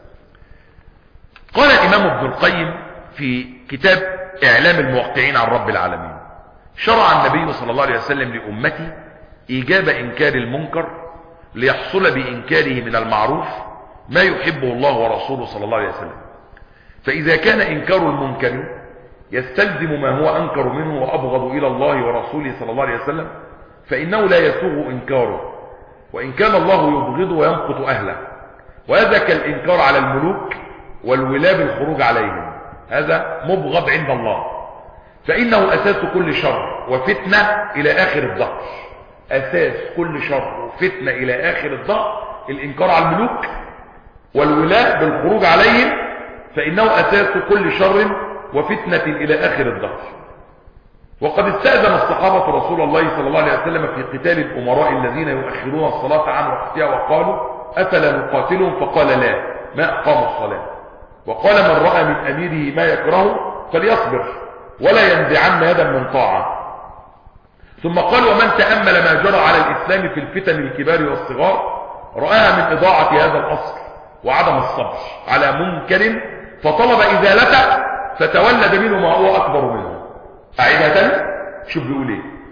قال الإمام ابن القيم في كتاب إعلام الموقعين عن رب العالمين شرع النبي صلى الله عليه وسلم لأمتي إيجاب إنكار المنكر ليحصل بإنكاره من المعروف ما يحبه الله ورسوله صلى الله عليه وسلم فإذا كان إنكار المنكر يستلزم ما هو أنكر منه وأبغض إلى الله ورسوله صلى الله عليه وسلم فإنه لا يسوغ إنكاره وإن كان الله يبغض ويمقت أهله وهذا كالإنكار على الملوك والولاة بالخروج عليهم هذا مبغض عند الله فإنه أساس كل شر وفتنة إلى آخر الظهر أساس كل شر وفتنة إلى آخر الظهر الإنكار على الملوك والولاة بالخروج عليهم فإنه أساس كل شر وفتنة إلى آخر الظهر وقد استأذن الصحابة رسول الله صلى الله عليه وسلم في قتال الأمراء الذين يؤخرون الصلاة عن وقتها وقالوا أفلا نقاتلهم فقال لا ما أقاموا الصلاة وقال من رأى من أميره ما يكره فليصبر ولا ينزعن يدا من طاعة ثم قال ومن تأمل ما جرى على الإسلام في الفتن الكبار والصغار رآها من إضاعة هذا الأصل وعدم الصبر على منكر فطلب إزالته فتولد منه ما هو أكبر منه أعيدها تاني شوف بيقول إيه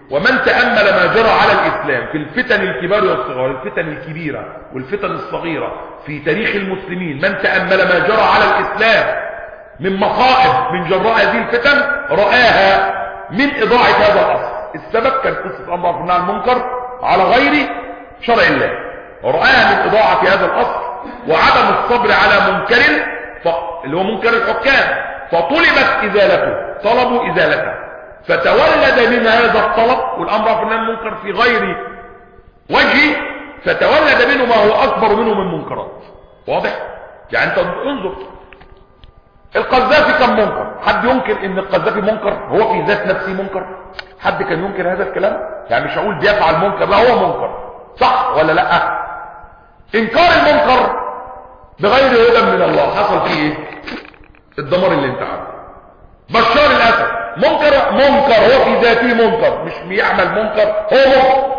ومن تأمل ما جرى على الإسلام في الفتن الكبار والصغار الفتن الكبيرة والفتن الصغيرة في تاريخ المسلمين من تأمل ما جرى على الإسلام من مصائب من جراء هذه الفتن رآها من إضاعة هذا الأصل السبب كان قصة أمر عن المنكر على غير شرع الله رآها من إضاعة هذا الأصل وعدم الصبر على منكر ف... اللي هو منكر الحكام فطلبت إزالته طلبوا إزالته فتولد من هذا الطلب والأمر عن المنكر في غير وجه فتولد منه ما هو أكبر منه من منكرات واضح؟ يعني أنت انظر القذافي كان منكر حد ينكر ان القذافي منكر هو في ذات نفسه منكر حد كان ينكر هذا الكلام يعني مش هقول بيفعل منكر لا هو منكر صح ولا لا انكار المنكر بغير هدى من الله حصل فيه ايه الدمار اللي انت عارفه بشار الاسد منكر منكر هو في ذاته منكر مش بيعمل منكر هو منكر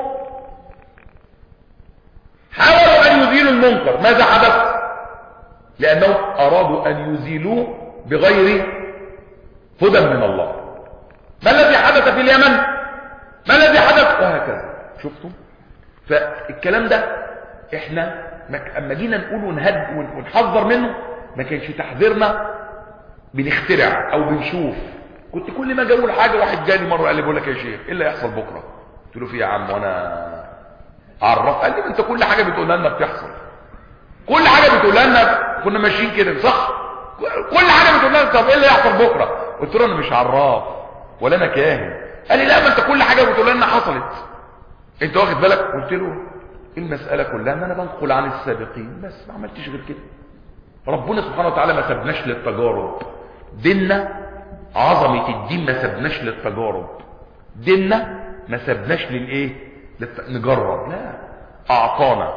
حاولوا ان يزيلوا المنكر ماذا حدث لانهم ارادوا ان يزيلوه بغير هدى من الله ما الذي حدث في اليمن ما الذي حدث وهكذا شفتم فالكلام ده احنا اما جينا نقول ونهد ونحذر منه ما كانش تحذيرنا بنخترع او بنشوف كنت كل ما اجي اقول حاجه واحد جاني مره قال لي بقول لك يا شيخ ايه اللي هيحصل بكره قلت له في يا عم وانا عرف قال لي انت كل حاجه بتقولها لنا بتحصل كل حاجه بتقولها لنا كنا ماشيين كده صح كل حاجه بتقولها لنا طب ايه اللي هيحصل بكره قلت له انا مش عراف ولا انا كاهن قال لي لا ما انت كل حاجه بتقولها لنا حصلت انت واخد بالك قلت له المساله كلها ان انا بنقل عن السابقين بس ما عملتش غير كده ربنا سبحانه وتعالى ما سبناش للتجارب ديننا عظمه الدين ما سبناش للتجارب ديننا ما سبناش للايه للت... نجرب لا اعطانا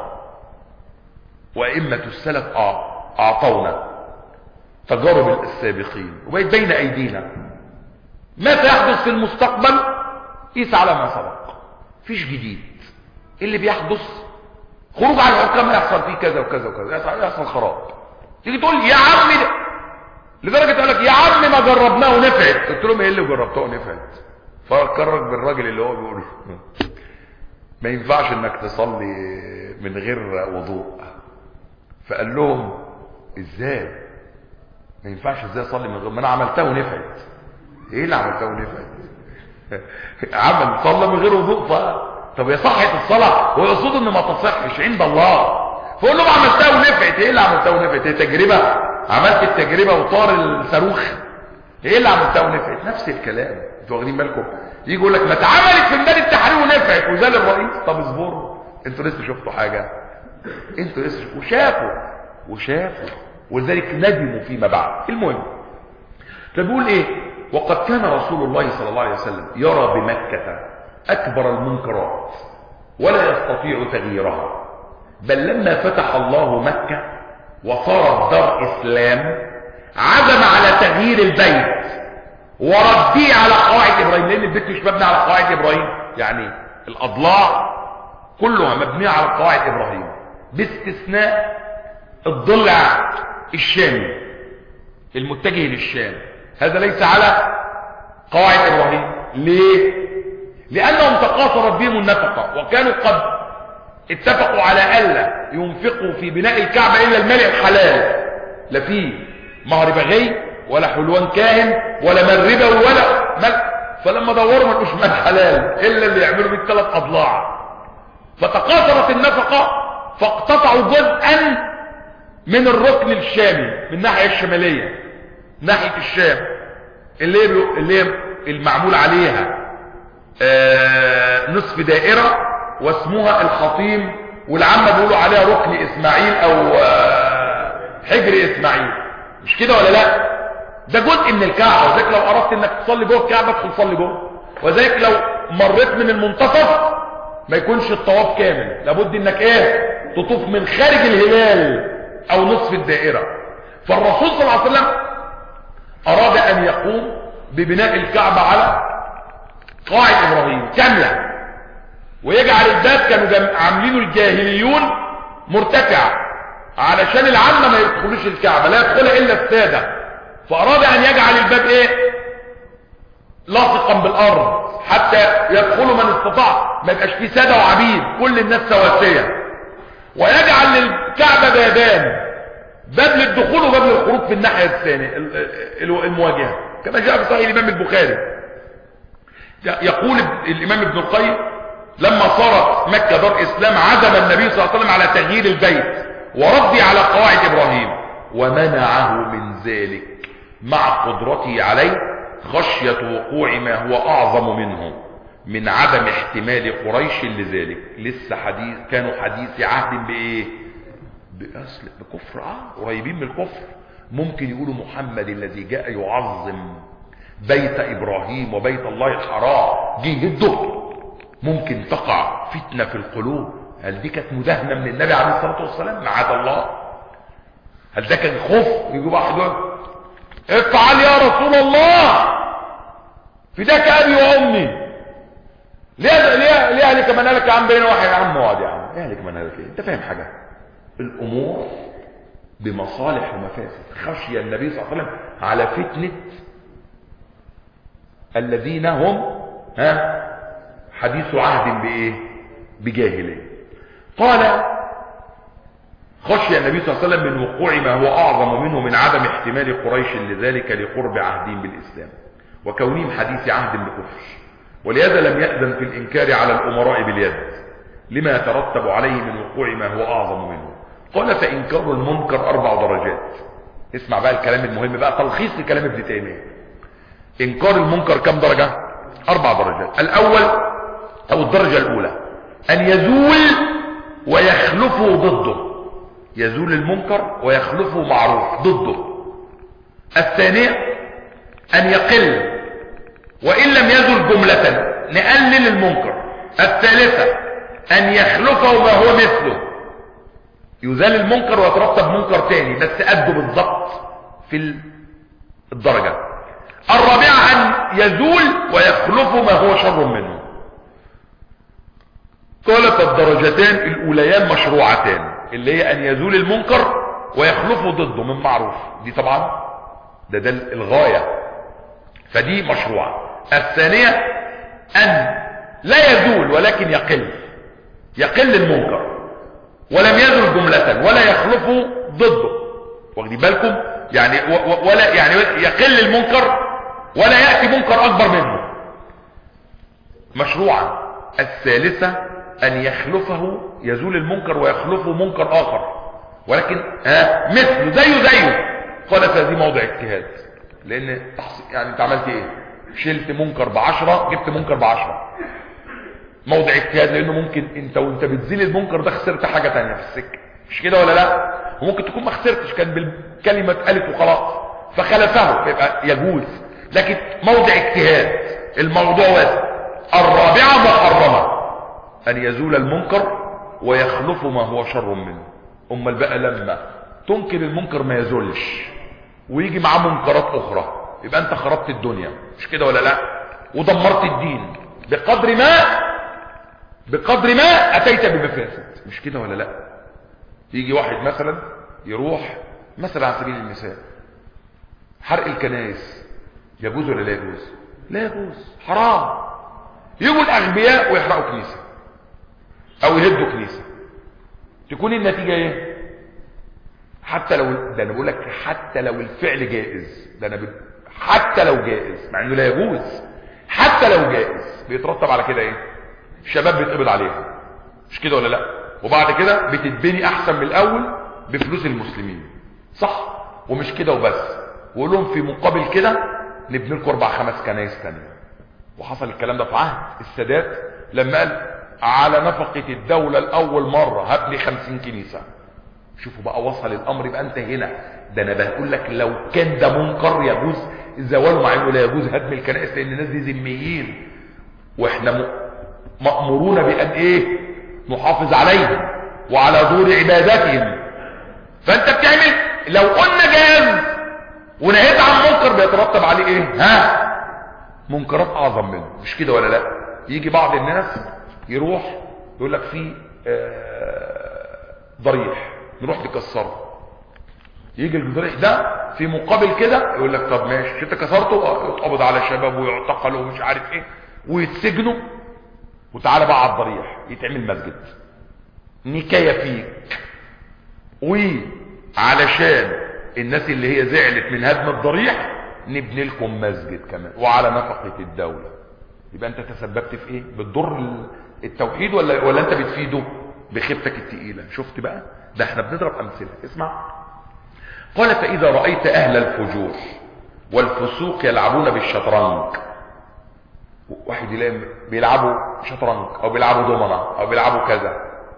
وائمه السلف اعطونا تجارب السابقين وبقت بين ايدينا ما سيحدث في المستقبل قيس على ما سبق فيش جديد اللي بيحدث خروج على الحكام يحصل فيه كذا وكذا وكذا يحصل, يحصل خراب تيجي تقول يا عم ده لدرجه تقول لك يا عم ما جربناه ونفعت قلت لهم ايه اللي جربتوه ونفعت فكرك بالراجل اللي هو بيقول ما ينفعش انك تصلي من غير وضوء فقال لهم ازاي ما ينفعش ازاي اصلي من غير ما انا عملتها ونفعت ايه اللي عملتها ونفعت عمل صلى من غير وضوء ف طب هي صحت الصلاه هو يقصد ان ما تصحش عند الله فقول له عملتها ونفعت ايه اللي عملتها ونفعت هي تجربه عملت التجربه وطار الصاروخ ايه اللي عملتها ونفعت نفس الكلام انتوا واخدين بالكم يجي يقول لك ما اتعملت في ميدان التحرير ونفعت وزال الرئيس طب اصبروا انتوا لسه شفتوا حاجه انتوا لسه وشافوا وشافوا ولذلك ندموا فيما بعد المهم فبيقول ايه وقد كان رسول الله صلى الله عليه وسلم يرى بمكة أكبر المنكرات ولا يستطيع تغييرها بل لما فتح الله مكة وصارت دار إسلام عزم على تغيير البيت ورديه على قواعد إبراهيم لأن البيت مش مبني على قواعد إبراهيم يعني الأضلاع كلها مبنية على قواعد إبراهيم باستثناء الضلع الشامي المتجه للشام هذا ليس على قواعد ابراهيم ليه لانهم تقاصرت بهم النفقه وكانوا قد اتفقوا على الا ينفقوا في بناء الكعبه الا المال الحلال لا فيه مهر بغي ولا حلوان كاهن ولا مال ربا ولا مال فلما دوروا ما لقوش مال حلال الا اللي يعملوا بالثلاث اضلاع فتقاصرت النفقه فاقتطعوا جزءا من الركن الشامي من الناحيه الشماليه ناحيه الشام اللي اللي هي المعمول عليها آه نصف دائره واسمها الخطيم والعامه بيقولوا عليها ركن اسماعيل او آه حجر اسماعيل مش كده ولا لا ده جزء من الكعبه وذلك لو اردت انك تصلي جوه الكعبه تدخل تصلي جوه وذلك لو مريت من المنتصف ما يكونش الطواف كامل لابد انك ايه تطوف من خارج الهلال او نصف الدائره فالرسول صلى الله عليه وسلم اراد ان يقوم ببناء الكعبة على قاعد ابراهيم كاملة ويجعل الباب كانوا عاملينه الجاهليون مرتفع علشان العامة ما يدخلوش الكعبة لا يدخلها الا السادة فاراد ان يجعل الباب ايه لاصقا بالارض حتى يدخلوا من استطاع ما يبقاش فيه ساده وعبيد كل الناس سواسيه ويجعل للكعبه بابان باب للدخول وباب للخروج في الناحيه الثانيه المواجهه كما جاء في صحيح الامام البخاري يقول الامام ابن القيم لما صارت مكه دار اسلام عزم النبي صلى الله عليه وسلم على تغيير البيت ورد على قواعد ابراهيم ومنعه من ذلك مع قدرته عليه خشية وقوع ما هو اعظم منه من عدم احتمال قريش لذلك لسه حديث كانوا حديث عهد بايه باصل بكفر اه قريبين من الكفر ممكن يقولوا محمد الذي جاء يعظم بيت ابراهيم وبيت الله الحرام جه يده ممكن تقع فتنة في القلوب هل دي كانت مداهنة من النبي عليه الصلاة والسلام معاذ الله هل ده كان خوف يجي واحد يقول افعل يا رسول الله فداك ابي وامي ليه ليه ليه عليك من قالك يا عم بين واحد يا عم اقعد يا عم ايه عليك من قالك ايه انت فاهم حاجه الامور بمصالح ومفاسد خشي النبي صلى الله عليه وسلم على فتنه الذين هم ها حديث عهد بايه بجاهليه قال خشي النبي صلى الله عليه وسلم من وقوع ما هو اعظم منه من عدم احتمال قريش لذلك لقرب عهدهم بالاسلام وكونهم حديث عهد بكفر ولهذا لم يأذن في الانكار على الامراء باليد لما يترتب عليه من وقوع ما هو اعظم منه قال فانكار المنكر اربع درجات اسمع بقى الكلام المهم بقى تلخيص لكلام ابن تيميه انكار المنكر كم درجه اربع درجات الاول او الدرجه الاولى ان يزول ويخلفه ضده يزول المنكر ويخلفه معروف ضده الثانية ان يقل وان لم يزل جملة نقلل المنكر الثالثة ان يخلفه ما هو مثله يزال المنكر ويترتب منكر تاني بس قده بالضبط في الدرجة الرابعة ان يزول ويخلفه ما هو شر منه قالت الدرجتان الاوليان مشروعتان اللي هي ان يزول المنكر ويخلفه ضده من معروف دي طبعا ده ده الغاية فدي مشروعة الثانية ان لا يزول ولكن يقل يقل المنكر ولم يزل جملة ولا يخلفه ضده واخدين بالكم يعني ولا يعني يقل المنكر ولا يأتي منكر اكبر منه مشروعا الثالثة ان يخلفه يزول المنكر ويخلفه منكر اخر ولكن ها مثله زيه زيه قال فهذه موضع اجتهاد لان يعني انت عملت ايه شلت منكر بعشرة جبت منكر بعشرة موضع اجتهاد لانه ممكن انت وانت بتزيل المنكر ده خسرت حاجة تانية في السكة مش كده ولا لا وممكن تكون ما خسرتش كان بالكلمة اتقالت وخلاص فخلفه يبقى يجوز لكن موضع اجتهاد الموضوع واسع الرابعة محرمة ان يزول المنكر ويخلف ما هو شر منه امال بقى لما تنكر المنكر ما يزولش ويجي معاه منكرات اخرى يبقى انت خربت الدنيا مش كده ولا لا ودمرت الدين بقدر ما بقدر ما اتيت بمفاسد مش كده ولا لا يجي واحد مثلا يروح مثلا على سبيل المثال حرق الكنائس يجوز ولا لا يجوز لا يجوز حرام يجوا الاغبياء ويحرقوا كنيسه او يهدوا كنيسه تكون النتيجه ايه حتى لو ده انا بقول لك حتى لو الفعل جائز ده انا ب... حتى لو جائز مع انه لا يجوز حتى لو جائز بيترتب على كده ايه الشباب بيتقبض عليها مش كده ولا لا وبعد كده بتتبني احسن من الاول بفلوس المسلمين صح ومش كده وبس وقول لهم في مقابل كده نبني لكم اربع خمس كنايس تانية وحصل الكلام ده في عهد السادات لما قال على نفقة الدولة الاول مرة هبني خمسين كنيسة شوفوا بقى وصل الامر يبقى انت هنا ده انا بقول لك لو كان ده منكر يجوز زواله مع انه لا يجوز هدم الكنائس لان الناس دي ذميين واحنا م... مأمورون بان ايه نحافظ عليهم وعلى دور عبادتهم فانت بتعمل لو قلنا جاز ونهيت عن منكر بيترتب عليه ايه ها منكرات اعظم منه مش كده ولا لا يجي بعض الناس يروح يقول لك في آه ضريح نروح نكسره يجي الضريح ده في مقابل كده يقول لك طب ماشي انت كسرته يتقبض على شباب ويعتقل ومش عارف ايه ويتسجنوا وتعالى بقى على الضريح يتعمل مسجد نكاية فيك وعلشان الناس اللي هي زعلت من هدم الضريح نبني لكم مسجد كمان وعلى نفقة الدولة يبقى انت تسببت في ايه بتضر التوحيد ولا ولا انت بتفيده بخيبتك التقيلة شفت بقى ده احنا بنضرب امثلة اسمع قال فاذا رأيت اهل الفجور والفسوق يلعبون بالشطرنج واحد يلاقي بيلعبوا شطرنج او بيلعبوا دومنة او بيلعبوا كذا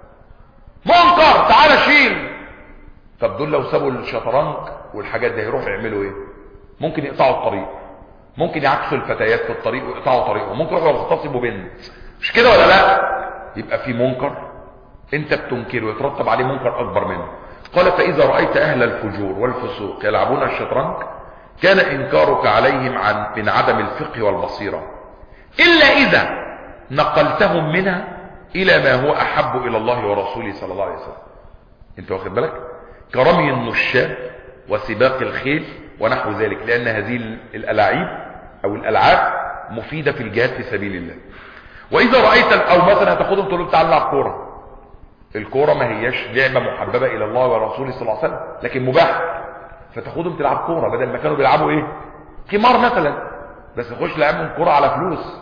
منكر تعالى شيل طب دول لو سابوا الشطرنج والحاجات دي هيروحوا يعملوا ايه ممكن يقطعوا الطريق ممكن يعكسوا الفتيات في الطريق ويقطعوا طريقهم ممكن يروحوا يغتصبوا بنت مش كده ولا لا يبقى في منكر انت بتنكره ويترتب عليه منكر اكبر منه قال فاذا رايت اهل الفجور والفسوق يلعبون الشطرنج كان انكارك عليهم عن من عدم الفقه والبصيره الا اذا نقلتهم منها الى ما هو احب الى الله ورسوله صلى الله عليه وسلم انت واخد بالك كرمي النشاب وسباق الخيل ونحو ذلك لان هذه الالعاب او الالعاب مفيدة في الجهاد في سبيل الله واذا رأيت او مثلا تاخدهم تقول له تعال نلعب كوره الكوره ما هياش لعبه محببه الى الله ورسوله صلى الله عليه وسلم لكن مباح فتاخدهم تلعب كوره بدل ما كانوا بيلعبوا ايه قمار مثلا بس يخش لعبهم كوره على فلوس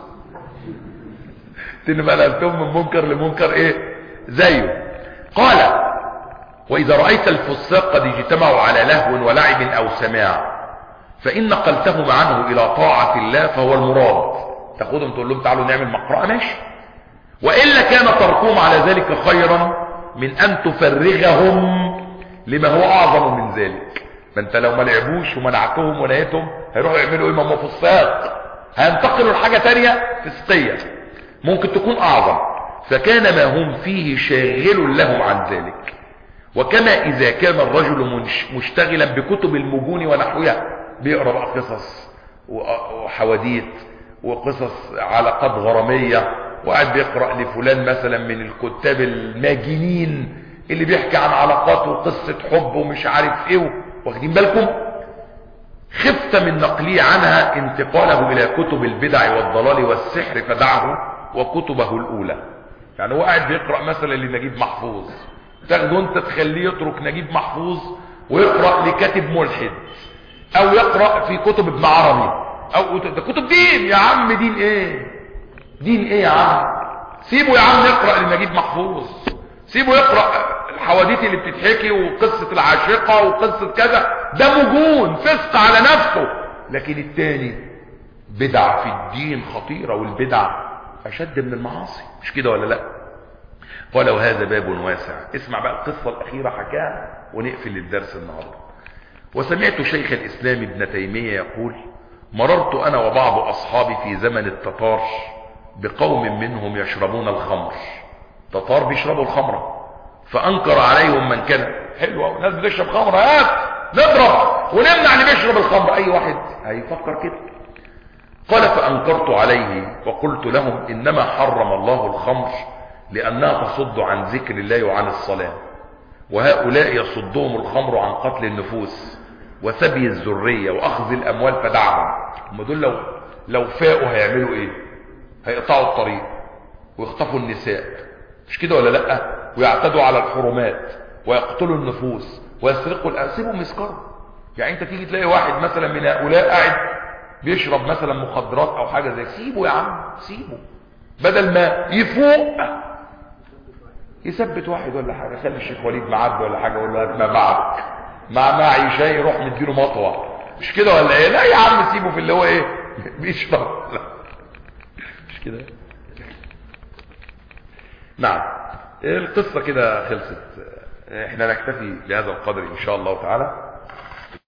تنبقى نقلتهم من منكر لمنكر ايه زيه قال واذا رأيت الفساق قد اجتمعوا على لهو ولعب او سماع فان نقلتهم عنه الى طاعة الله فهو المراد تاخدهم تقول لهم تعالوا نعمل مقرأة ماشي وإلا كان تركهم على ذلك خيرا من أن تفرغهم لما هو أعظم من ذلك فأنت لو ما لعبوش ومنعتهم ونهيتهم هيروحوا يعملوا إيه ما هم فساق هينتقلوا لحاجة تانية فسقية ممكن تكون أعظم فكان ما هم فيه شاغل لهم عن ذلك وكما إذا كان الرجل مشتغلا بكتب المجون ونحوها بيقرأ بقى قصص وحواديت وقصص علاقات غرامية وقاعد بيقرأ لفلان مثلا من الكتاب الماجنين اللي بيحكي عن علاقات وقصة حب ومش عارف ايه واخدين بالكم خفت من نقلي عنها انتقاله الى كتب البدع والضلال والسحر فدعه وكتبه الاولى يعني هو قاعد بيقرأ مثلا لنجيب محفوظ تاخده انت تخليه يترك نجيب محفوظ ويقرأ لكاتب ملحد او يقرأ في كتب ابن عربي او ده كتب دين يا عم دين ايه دين ايه يا عم سيبه يا عم يقرأ لنجيب محفوظ سيبه يقرأ الحواديت اللي بتتحكي وقصة العاشقة وقصة كذا ده مجون فسق على نفسه لكن التاني بدع في الدين خطيرة والبدع اشد من المعاصي مش كده ولا لا قال وهذا باب واسع اسمع بقى القصة الاخيرة حكاها ونقفل الدرس النهاردة وسمعت شيخ الاسلام ابن تيمية يقول مررت انا وبعض اصحابي في زمن التتار بقوم منهم يشربون الخمر تتار بيشربوا الخمرة فانكر عليهم من كان حلو قوي ناس بتشرب خمرة هات نضرب ونمنع اللي بيشرب الخمر اي واحد هيفكر كده قال فانكرت عليه وقلت لهم انما حرم الله الخمر لانها تصد عن ذكر الله وعن الصلاة وهؤلاء يصدهم الخمر عن قتل النفوس وسبي الذرية واخذ الاموال فدعهم هم دول لو لو فاقوا هيعملوا ايه هيقطعوا الطريق ويخطفوا النساء مش كده ولا لا ويعتدوا على الحرمات ويقتلوا النفوس ويسرقوا الاسيبهم يسكروا يعني انت تيجي تلاقي واحد مثلا من هؤلاء قاعد بيشرب مثلا مخدرات او حاجه زي سيبه يا عم سيبه بدل ما يفوق يثبت واحد ولا حاجه خلي الشيخ وليد معدي ولا حاجه يقول له هات ما معك مع معي شاي يروح مديله مطوه مش كده ولا ايه لا يا عم سيبه في اللي هو ايه بيشرب لا مش كده نعم القصة كده خلصت احنا نكتفي بهذا القدر ان شاء الله تعالى